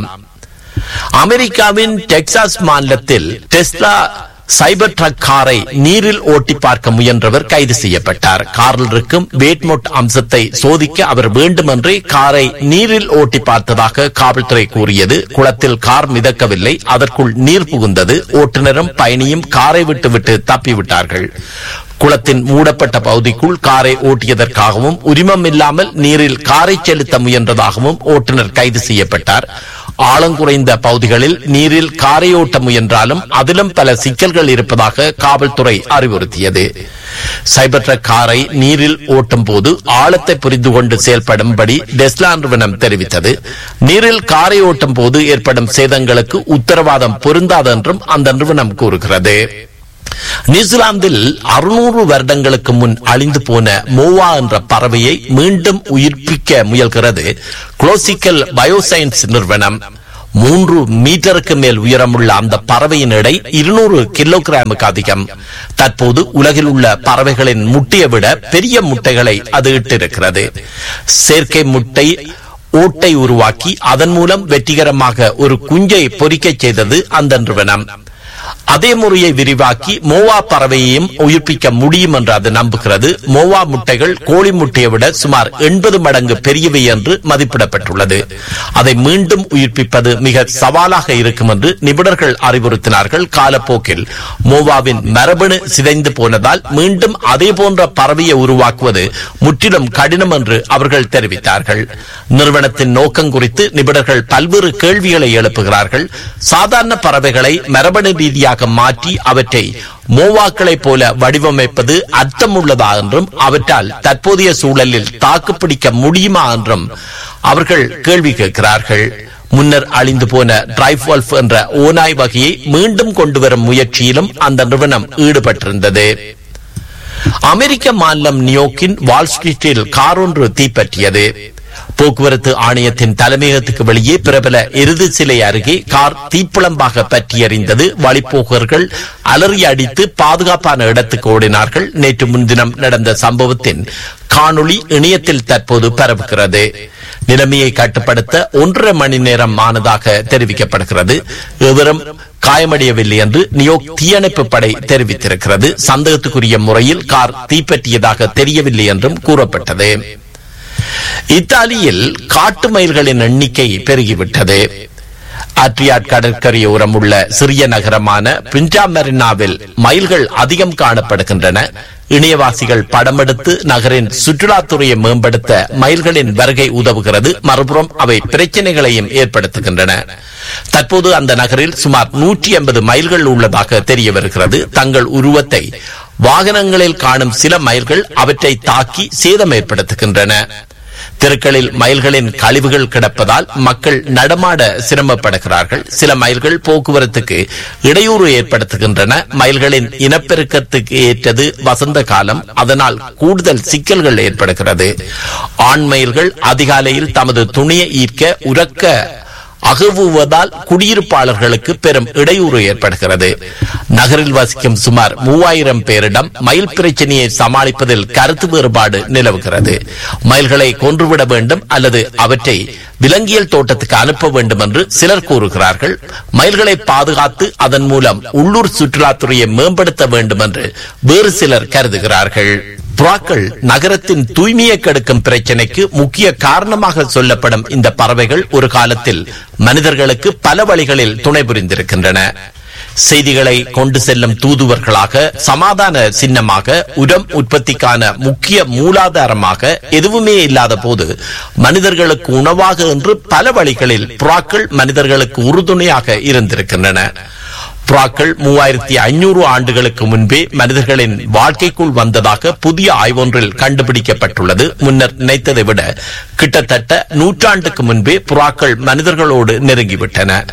அமெரிக்காவின் டெக்சாஸ் மாநிலத்தில் டெஸ்லா சைபர் ட்ரக் காரை நீரில் ஓட்டி பார்க்க முயன்றவர் கைது செய்யப்பட்டார் காரில் இருக்கும் வேட்மோட் அம்சத்தை சோதிக்க அவர் வேண்டுமென்றே காரை நீரில் ஓட்டி பார்த்ததாக காவல்துறை கூறியது குளத்தில் கார் மிதக்கவில்லை அதற்குள் நீர் புகுந்தது ஓட்டுநரும் பயணியும் காரை விட்டுவிட்டு தப்பிவிட்டார்கள் குளத்தின் மூடப்பட்ட பகுதிக்குள் காரை ஓட்டியதற்காகவும் உரிமம் இல்லாமல் நீரில் காரை செலுத்த முயன்றதாகவும் ஓட்டுநர் கைது செய்யப்பட்டார் ஆழங்குறைந்த பகுதிகளில் நீரில் காரை ஓட்ட முயன்றாலும் அதிலும் பல சிக்கல்கள் இருப்பதாக காவல்துறை அறிவுறுத்தியது சைபர் ட்ரக் காரை நீரில் ஓட்டும் போது ஆழத்தை புரிந்து கொண்டு செயல்படும்படி டெஸ்லா நிறுவனம் தெரிவித்தது நீரில் காரை ஓட்டும் போது ஏற்படும் சேதங்களுக்கு உத்தரவாதம் பொருந்தாது என்றும் அந்த நிறுவனம் கூறுகிறது நியூசிலாந்தில் அறுநூறு வருடங்களுக்கு முன் அழிந்து போன மோவா என்ற பறவையை மீண்டும் உயிர்ப்பிக்க முயல்கிறது குளோசிக்கல் பயோசைன்ஸ் நிறுவனம் மூன்று மீட்டருக்கு மேல் உயரமுள்ள அந்த பறவையின் எடை இருநூறு கிலோகிராமுக்கு அதிகம் தற்போது உலகில் உள்ள பறவைகளின் முட்டையை விட பெரிய முட்டைகளை அது இட்டிருக்கிறது செயற்கை முட்டை ஓட்டை உருவாக்கி அதன் மூலம் வெற்றிகரமாக ஒரு குஞ்சை பொறிக்கச் செய்தது அந்த நிறுவனம் அதே முறையை விரிவாக்கி மோவா பறவையையும் உயிர்ப்பிக்க முடியும் என்று அது நம்புகிறது மோவா முட்டைகள் கோழி முட்டையை விட சுமார் எண்பது மடங்கு பெரியவை என்று மதிப்பிடப்பட்டுள்ளது அதை மீண்டும் உயிர்ப்பிப்பது மிக சவாலாக இருக்கும் என்று நிபுணர்கள் அறிவுறுத்தினார்கள் காலப்போக்கில் மோவாவின் மரபணு சிதைந்து போனதால் மீண்டும் அதே போன்ற பறவையை உருவாக்குவது முற்றிலும் கடினம் என்று அவர்கள் தெரிவித்தார்கள் நிறுவனத்தின் நோக்கம் குறித்து நிபுணர்கள் பல்வேறு கேள்விகளை எழுப்புகிறார்கள் சாதாரண பறவைகளை மரபணு ரீதியாக மாற்றி அவற்றை மோவாக்களைப் போல வடிவமைப்பது அர்த்தமுள்ளதா என்றும் அவற்றால் தற்போதைய சூழலில் தாக்குப்பிடிக்க முடியுமா என்றும் அவர்கள் கேள்வி கேட்கிறார்கள் முன்னர் அழிந்து போன டிரைவ்வால்ஃப் என்ற ஓநாய் வகையை மீண்டும் கொண்டு வரும் முயற்சியிலும் அந்த நிறுவனம் ஈடுபட்டிருந்தது அமெரிக்க மாநிலம் நியோக்கின் வால் ஸ்ட்ரீட்டில் கார் ஒன்று தீப்பற்றியது போக்குவரத்து ஆணையத்தின் தலைமையகத்துக்கு வெளியே பிரபல இறுதி சிலை அருகே கார் தீப்பிழம்பாக பற்றி எறிந்தது வழிப்போக்கர்கள் அலறி அடித்து பாதுகாப்பான இடத்துக்கு ஓடினார்கள் நேற்று முன்தினம் நடந்த சம்பவத்தின் காணொளி இணையத்தில் தற்போது பரவுகிறது நிலைமையை கட்டுப்படுத்த ஒன்றரை மணி நேரம் ஆனதாக தெரிவிக்கப்படுகிறது எவரும் காயமடையவில்லை என்று நியோக் தீயணைப்பு படை தெரிவித்திருக்கிறது சந்தேகத்துக்குரிய முறையில் கார் தீப்பற்றியதாக தெரியவில்லை என்றும் கூறப்பட்டது இத்தாலியில் காட்டு மயில்களின் எண்ணிக்கை பெருகிவிட்டது அட்ரியாட் கடற்கரையோரம் உள்ள சிறிய நகரமான பிஞ்சாமெரினாவில் மயில்கள் அதிகம் காணப்படுகின்றன இணையவாசிகள் படமெடுத்து நகரின் சுற்றுலாத்துறையை மேம்படுத்த மயில்களின் வருகை உதவுகிறது மறுபுறம் அவை பிரச்சனைகளையும் ஏற்படுத்துகின்றன தற்போது அந்த நகரில் சுமார் நூற்றி எண்பது மைல்கள் உள்ளதாக தெரிய வருகிறது தங்கள் உருவத்தை வாகனங்களில் காணும் சில மயில்கள் அவற்றை தாக்கி சேதம் ஏற்படுத்துகின்றன தெருக்களில் மயில்களின் கழிவுகள் கிடப்பதால் மக்கள் நடமாட சிரமப்படுகிறார்கள் சில மயில்கள் போக்குவரத்துக்கு இடையூறு ஏற்படுத்துகின்றன மயில்களின் இனப்பெருக்கத்துக்கு ஏற்றது வசந்த காலம் அதனால் கூடுதல் சிக்கல்கள் ஏற்படுகிறது ஆண் மயில்கள் அதிகாலையில் தமது துணியை ஈர்க்க உறக்க அகவுவதால் குடியிருப்பாளர்களுக்கு பெரும் இடையூறு ஏற்படுகிறது நகரில் வசிக்கும் சுமார் மூவாயிரம் பேரிடம் மயில் பிரச்சனையை சமாளிப்பதில் கருத்து வேறுபாடு நிலவுகிறது மயில்களை கொன்றுவிட வேண்டும் அல்லது அவற்றை விலங்கியல் தோட்டத்துக்கு அனுப்ப வேண்டும் என்று சிலர் கூறுகிறார்கள் மயில்களை பாதுகாத்து அதன் மூலம் உள்ளூர் சுற்றுலாத்துறையை மேம்படுத்த வேண்டும் என்று வேறு சிலர் கருதுகிறார்கள் புறாக்கள் நகரத்தின் தூய்மையை கெடுக்கும் பிரச்சனைக்கு முக்கிய காரணமாக சொல்லப்படும் இந்த பறவைகள் ஒரு காலத்தில் மனிதர்களுக்கு பல வழிகளில் துணை புரிந்திருக்கின்றன செய்திகளை கொண்டு செல்லும் தூதுவர்களாக சமாதான சின்னமாக உரம் உற்பத்திக்கான முக்கிய மூலாதாரமாக எதுவுமே இல்லாத போது மனிதர்களுக்கு உணவாக என்று பல வழிகளில் புறாக்கள் மனிதர்களுக்கு உறுதுணையாக இருந்திருக்கின்றன புறாக்கள் மூவாயிரத்தி ஐநூறு ஆண்டுகளுக்கு முன்பே மனிதர்களின் வாழ்க்கைக்குள் வந்ததாக புதிய ஆய்வொன்றில் கண்டுபிடிக்கப்பட்டுள்ளது முன்னர் நினைத்ததை விட கிட்டத்தட்ட நூற்றாண்டுக்கு முன்பே புறாக்கள் மனிதர்களோடு நெருங்கிவிட்டன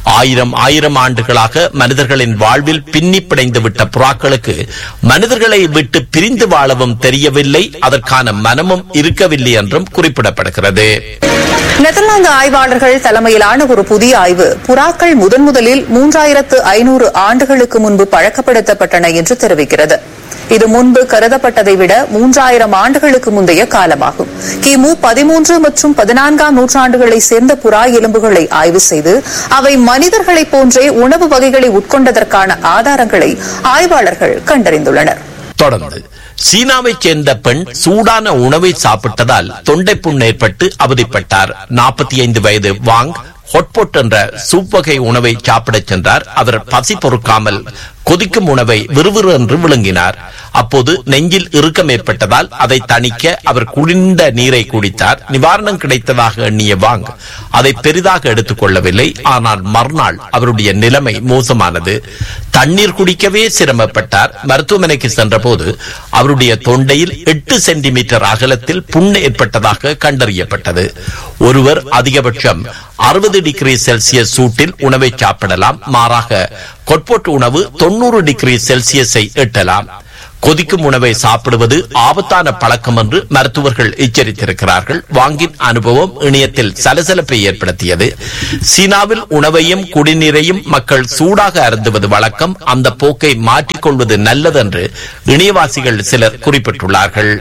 ஆயிரம் ஆயிரம் ஆண்டுகளாக மனிதர்களின் வாழ்வில் பின்னி பிணைந்து விட்ட புறாக்களுக்கு மனிதர்களை விட்டு பிரிந்து வாழவும் தெரியவில்லை அதற்கான மனமும் இருக்கவில்லை என்றும் குறிப்பிடப்படுகிறது நெதர்லாந்து ஆய்வாளர்கள் தலைமையிலான ஒரு புதிய ஆய்வு புறாக்கள் முதன் முதலில் மூன்றாயிரத்து ஐநூறு ஆண்டுகளுக்கு முன்பு பழக்கப்படுத்தப்பட்டன என்று தெரிவிக்கிறது இது முன்பு கருதப்பட்டதை விட மூன்றாயிரம் ஆண்டுகளுக்கு முந்தைய காலமாகும் கிமு பதிமூன்று மற்றும் பதினான்காம் நூற்றாண்டுகளை சேர்ந்த புறா எலும்புகளை ஆய்வு செய்து அவை மனிதர்களைப் போன்றே உணவு வகைகளை உட்கொண்டதற்கான ஆதாரங்களை ஆய்வாளர்கள் கண்டறிந்துள்ளனர் தொடர்ந்து சீனாவைச் சேர்ந்த பெண் சூடான உணவை சாப்பிட்டதால் தொண்டை புண் ஏற்பட்டு அவதிப்பட்டார் நாற்பத்தி ஐந்து வயது வாங் ஹொட்பொட் என்ற சூப் வகை உணவை சாப்பிடச் சென்றார் அவர் பசி பொறுக்காமல் கொதிக்கும் உணவை விறுவிறு என்று விழுங்கினார் அப்போது நெஞ்சில் இறுக்கம் ஏற்பட்டதால் அதை தணிக்க அவர் குளிர்ந்த நீரை குடித்தார் நிவாரணம் கிடைத்ததாக எண்ணிய வாங் அதை பெரிதாக எடுத்துக் கொள்ளவில்லை ஆனால் மறுநாள் அவருடைய நிலைமை மோசமானது தண்ணீர் குடிக்கவே சிரமப்பட்டார் மருத்துவமனைக்கு சென்றபோது அவருடைய தொண்டையில் எட்டு சென்டிமீட்டர் அகலத்தில் புண் ஏற்பட்டதாக கண்டறியப்பட்டது ஒருவர் அதிகபட்சம் அறுபது டிகிரி செல்சியஸ் சூட்டில் உணவை சாப்பிடலாம் மாறாக கொட்பொட்டு உணவு தொண்ணூறு டிகிரி செல்சியஸை எட்டலாம் கொதிக்கும் உணவை சாப்பிடுவது ஆபத்தான பழக்கம் என்று மருத்துவர்கள் எச்சரித்திருக்கிறார்கள் வாங்கின் அனுபவம் இணையத்தில் சலசலப்பை ஏற்படுத்தியது சீனாவில் உணவையும் குடிநீரையும் மக்கள் சூடாக அருந்துவது வழக்கம் அந்த போக்கை மாற்றிக்கொள்வது நல்லது என்று இணையவாசிகள் சிலர் குறிப்பிட்டுள்ளார்கள்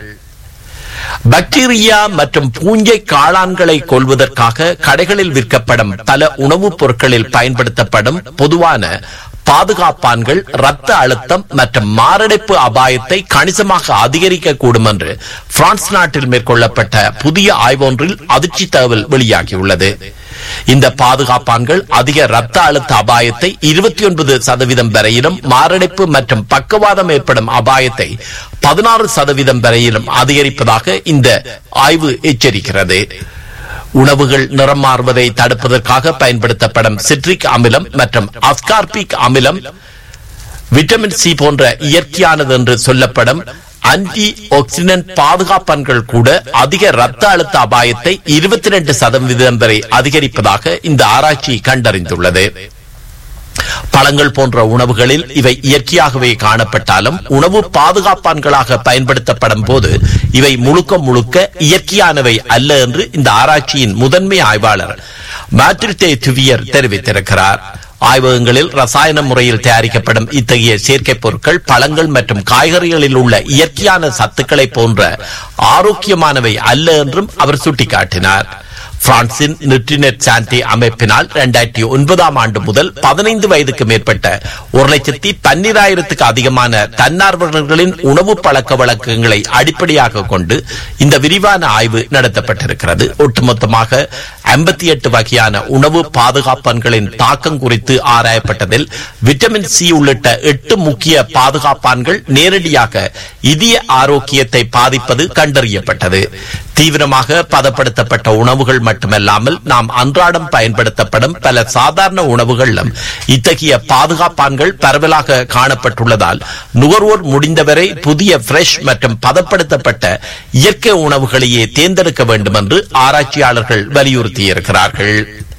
பாக்டீரியா மற்றும் பூஞ்சை காளான்களை கொள்வதற்காக கடைகளில் விற்கப்படும் பல உணவுப் பொருட்களில் பயன்படுத்தப்படும் பொதுவான பாதுகாப்பான்கள் ரத்த அழுத்தம் மற்றும் மாரடைப்பு அபாயத்தை கணிசமாக அதிகரிக்கக்கூடும் என்று பிரான்ஸ் நாட்டில் மேற்கொள்ளப்பட்ட புதிய ஆய்வொன்றில் அதிர்ச்சி தகவல் வெளியாகியுள்ளது இந்த பாதுகாப்பான்கள் அதிக ரத்த அழுத்த அபாயத்தை இருபத்தி ஒன்பது சதவீதம் வரையிலும் மாரடைப்பு மற்றும் பக்கவாதம் ஏற்படும் அபாயத்தை பதினாறு சதவீதம் வரையிலும் அதிகரிப்பதாக இந்த ஆய்வு எச்சரிக்கிறது உணவுகள் நிறம் மாறுவதை தடுப்பதற்காக பயன்படுத்தப்படும் சிட்ரிக் அமிலம் மற்றும் அஸ்கார்பிக் அமிலம் விட்டமின் சி போன்ற இயற்கையானது என்று சொல்லப்படும் ஆன்டி ஆக்சிடென்ட் பாதுகாப்பன்கள் கூட அதிக ரத்த அழுத்த அபாயத்தை இருபத்தி ரெண்டு சதவீதம் வரை அதிகரிப்பதாக இந்த ஆராய்ச்சி கண்டறிந்துள்ளது பழங்கள் போன்ற உணவுகளில் இவை இயற்கையாகவே காணப்பட்டாலும் உணவு பாதுகாப்பான்களாக பயன்படுத்தப்படும் போது இவை முழுக்க முழுக்க இயற்கையானவை அல்ல என்று இந்த ஆராய்ச்சியின் முதன்மை ஆய்வாளர் மேட்ரிட்டே துவியர் தெரிவித்திருக்கிறார் ஆய்வகங்களில் ரசாயன முறையில் தயாரிக்கப்படும் இத்தகைய செயற்கைப் பொருட்கள் பழங்கள் மற்றும் காய்கறிகளில் உள்ள இயற்கையான சத்துக்களை போன்ற ஆரோக்கியமானவை அல்ல என்றும் அவர் சுட்டிக்காட்டினார் பிரான்சின் நியூட்ரினெட் சாண்டி அமைப்பினால் இரண்டாயிரத்தி ஒன்பதாம் ஆண்டு முதல் பதினைந்து வயதுக்கு மேற்பட்ட ஒரு லட்சத்தி பன்னிராயிரத்துக்கு அதிகமான தன்னார்வலர்களின் உணவு பழக்க வழக்கங்களை அடிப்படையாக கொண்டு இந்த விரிவான ஆய்வு நடத்தப்பட்டிருக்கிறது ஒட்டுமொத்தமாக ஐம்பத்தி எட்டு வகையான உணவு பாதுகாப்பான்களின் தாக்கம் குறித்து ஆராயப்பட்டதில் விட்டமின் சி உள்ளிட்ட எட்டு முக்கிய பாதுகாப்பான்கள் நேரடியாக இதய ஆரோக்கியத்தை பாதிப்பது கண்டறியப்பட்டது தீவிரமாக பதப்படுத்தப்பட்ட உணவுகள் மட்டுமல்லாமல் நாம் அன்றாடம் பயன்படுத்தப்படும் பல சாதாரண உணவுகளிலும் இத்தகைய பாதுகாப்பான்கள் பரவலாக காணப்பட்டுள்ளதால் நுகர்வோர் முடிந்தவரை புதிய ஃப்ரெஷ் மற்றும் பதப்படுத்தப்பட்ட இயற்கை உணவுகளையே தேர்ந்தெடுக்க வேண்டும் என்று ஆராய்ச்சியாளர்கள் வலியுறுத்தியிருக்கிறார்கள்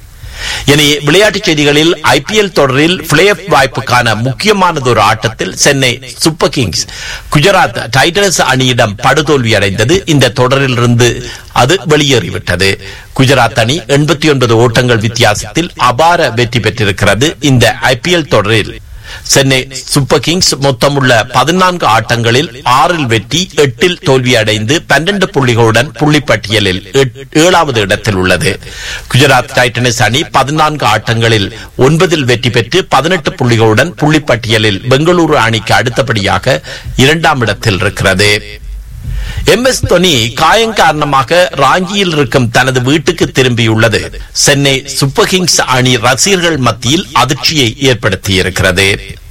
இனி விளையாட்டுச் செய்திகளில் ஐபிஎல் தொடரில் பிளே ஆஃப் வாய்ப்புக்கான முக்கியமானது ஒரு ஆட்டத்தில் Chennai Super Kings Gujarat Titans அணியிடம் படுதோல்வி அடைந்தது இந்த தொடரிலிருந்து அது வெளியேறிவிட்டது குஜராத் அணி எண்பத்தி ஒன்பது ஓட்டங்கள் வித்தியாசத்தில் அபார வெற்றி பெற்றிருக்கிறது இந்த ஐபிஎல் தொடரில் சென்னை சூப்பர் கிங்ஸ் மொத்தமுள்ள பதினான்கு ஆட்டங்களில் ஆறில் வெற்றி எட்டில் தோல்வியடைந்து பன்னெண்டு புள்ளிகளுடன் புள்ளிப்பட்டியலில் ஏழாவது இடத்தில் உள்ளது குஜராத் டைட்டன்ஸ் அணி பதினான்கு ஆட்டங்களில் ஒன்பதில் வெற்றி பெற்று பதினெட்டு புள்ளிகளுடன் புள்ளிப்பட்டியலில் பெங்களூரு அணிக்கு அடுத்தபடியாக இரண்டாம் இடத்தில் இருக்கிறது எம் எஸ் தோனி காயம் காரணமாக ராஞ்சியில் இருக்கும் தனது வீட்டுக்கு திரும்பியுள்ளது சென்னை சூப்பர் கிங்ஸ் அணி ரசிகர்கள் மத்தியில் அதிர்ச்சியை ஏற்படுத்தியிருக்கிறது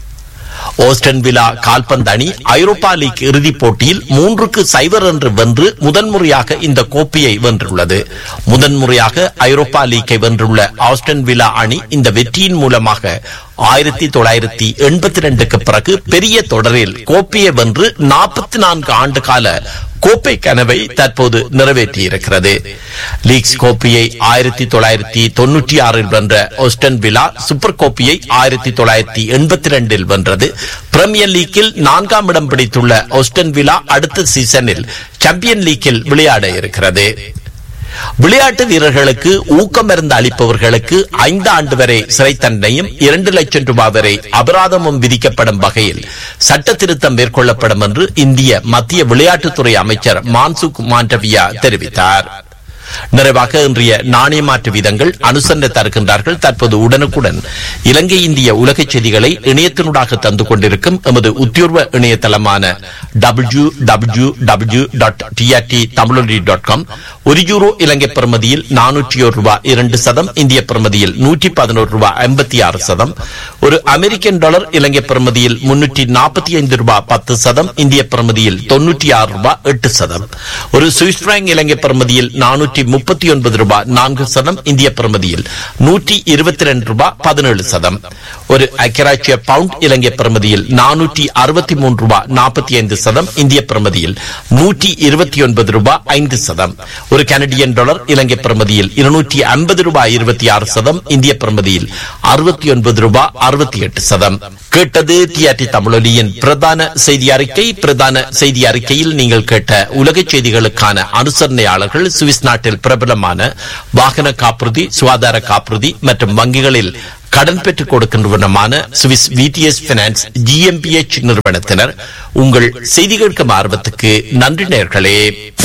ஓஸ்டன் விழா கால்பந்து அணி ஐரோப்பா லீக் இறுதிப் போட்டியில் மூன்றுக்கு சைவர் என்று வென்று முதன்முறையாக இந்த கோப்பையை வென்றுள்ளது முதன்முறையாக ஐரோப்பா லீக்கை வென்றுள்ள ஆஸ்டன் விழா அணி இந்த வெற்றியின் மூலமாக ஆயிரத்தி தொள்ளாயிரத்தி எண்பத்தி ரெண்டுக்கு பிறகு பெரிய தொடரில் கோப்பையை வென்று நாற்பத்தி நான்கு ஆண்டு கால கோப்பை கனவை தற்போது நிறைவேற்றியிருக்கிறது லீக்ஸ் கோப்பையை ஆயிரத்தி தொள்ளாயிரத்தி தொன்னூற்றி ஆறில் வென்ற ஒஸ்டன் விழா சூப்பர் கோப்பையை ஆயிரத்தி தொள்ளாயிரத்தி எண்பத்தி ரெண்டில் வென்றது பிரீமியர் லீக்கில் நான்காம் இடம் பிடித்துள்ள ஒஸ்டன் விழா அடுத்த சீசனில் சாம்பியன் லீக்கில் விளையாட இருக்கிறது விளையாட்டு வீரர்களுக்கு ஊக்கமருந்து அளிப்பவர்களுக்கு ஐந்து ஆண்டு வரை சிறை தண்டனையும் இரண்டு லட்சம் ரூபாய் வரை அபராதமும் விதிக்கப்படும் வகையில் சட்ட திருத்தம் மேற்கொள்ளப்படும் என்று இந்திய மத்திய விளையாட்டுத்துறை அமைச்சர் மான்சுக் மாண்டவியா தெரிவித்தார் நிறைவாக இன்றைய நாணய மாற்று வீதங்கள் அனுசரணை தருகின்றார்கள் தற்போது உடனுக்குடன் இலங்கை இந்திய உலக செய்திகளை இணையத்தினூடாக தந்து கொண்டிருக்கும் எமது உத்தியோர்வ இணையதளமான W W W dot TRT Tamiloli dot com ஒரு யூரோ இலங்கை பிரமதியில் நானூற்றி ஒரு ரூபாய் இரண்டு சதம் இந்திய பிரமதியில் நூற்றி பதினோரு ரூபாய் ஐம்பத்தி ஆறு சதம் ஒரு அமெரிக்கன் டாலர் இலங்கை பிரமதியில் முன்னூற்றி நாற்பத்தி ஐந்து ரூபாய் பத்து சதம் இந்திய பிரமதியில் தொன்னூற்றி ஆறு ரூபாய் எட்டு சதம் ஒரு சுவிஸ் பிராங்க் இலங்கை பிரமதியில் நானூற்றி முப்பத்தி ஒன்பது ரூபாய் நான்கு சதம் இந்திய பிரமதியில் நூற்றி இருபத்தி ரெண்டு ரூபாய் பதினேழு சதம் ஒரு அக்கராட்சிய பவுண்ட் இலங்கை பிரமதியில் நானூற்றி அறுபத்தி மூன்று ரூபாய் நாற்பத்தி ஐந்து சதம் இந்திய பிரமதியில் நூற்றி இருபத்தி ஒன்பது ரூபாய் ஐந்து சதம் ஒரு கனடியன் டாலர் இலங்கை பிரமதியில் இருநூற்றி ஐம்பது ரூபாய் இருபத்தி ஆறு சதம் இந்திய பிரமதியில் அறுபத்தி ஒன்பது ரூபாய் அறுபத்தி எட்டு சதம் கேட்டது டிஆர்டி தமிழொலியின் பிரதான செய்தி அறிக்கை பிரதான செய்தி அறிக்கையில் நீங்கள் கேட்ட உலக செய்திகளுக்கான அனுசரணையாளர்கள் சுவிஸ் நாட்டில் பிரபலமான வாகன காப்புறுதி சுகாதார காப்புறுதி மற்றும் வங்கிகளில் கடன் பெற்றுக் கொடுக்கின்றவனமான சுவிஸ் விடிஎஸ் பினான்ஸ் ஜிஎம்பிஎச் நிறுவனத்தினர் உங்கள் செய்தி கேட்கும் ஆர்வத்துக்கு நன்றி நேர்களே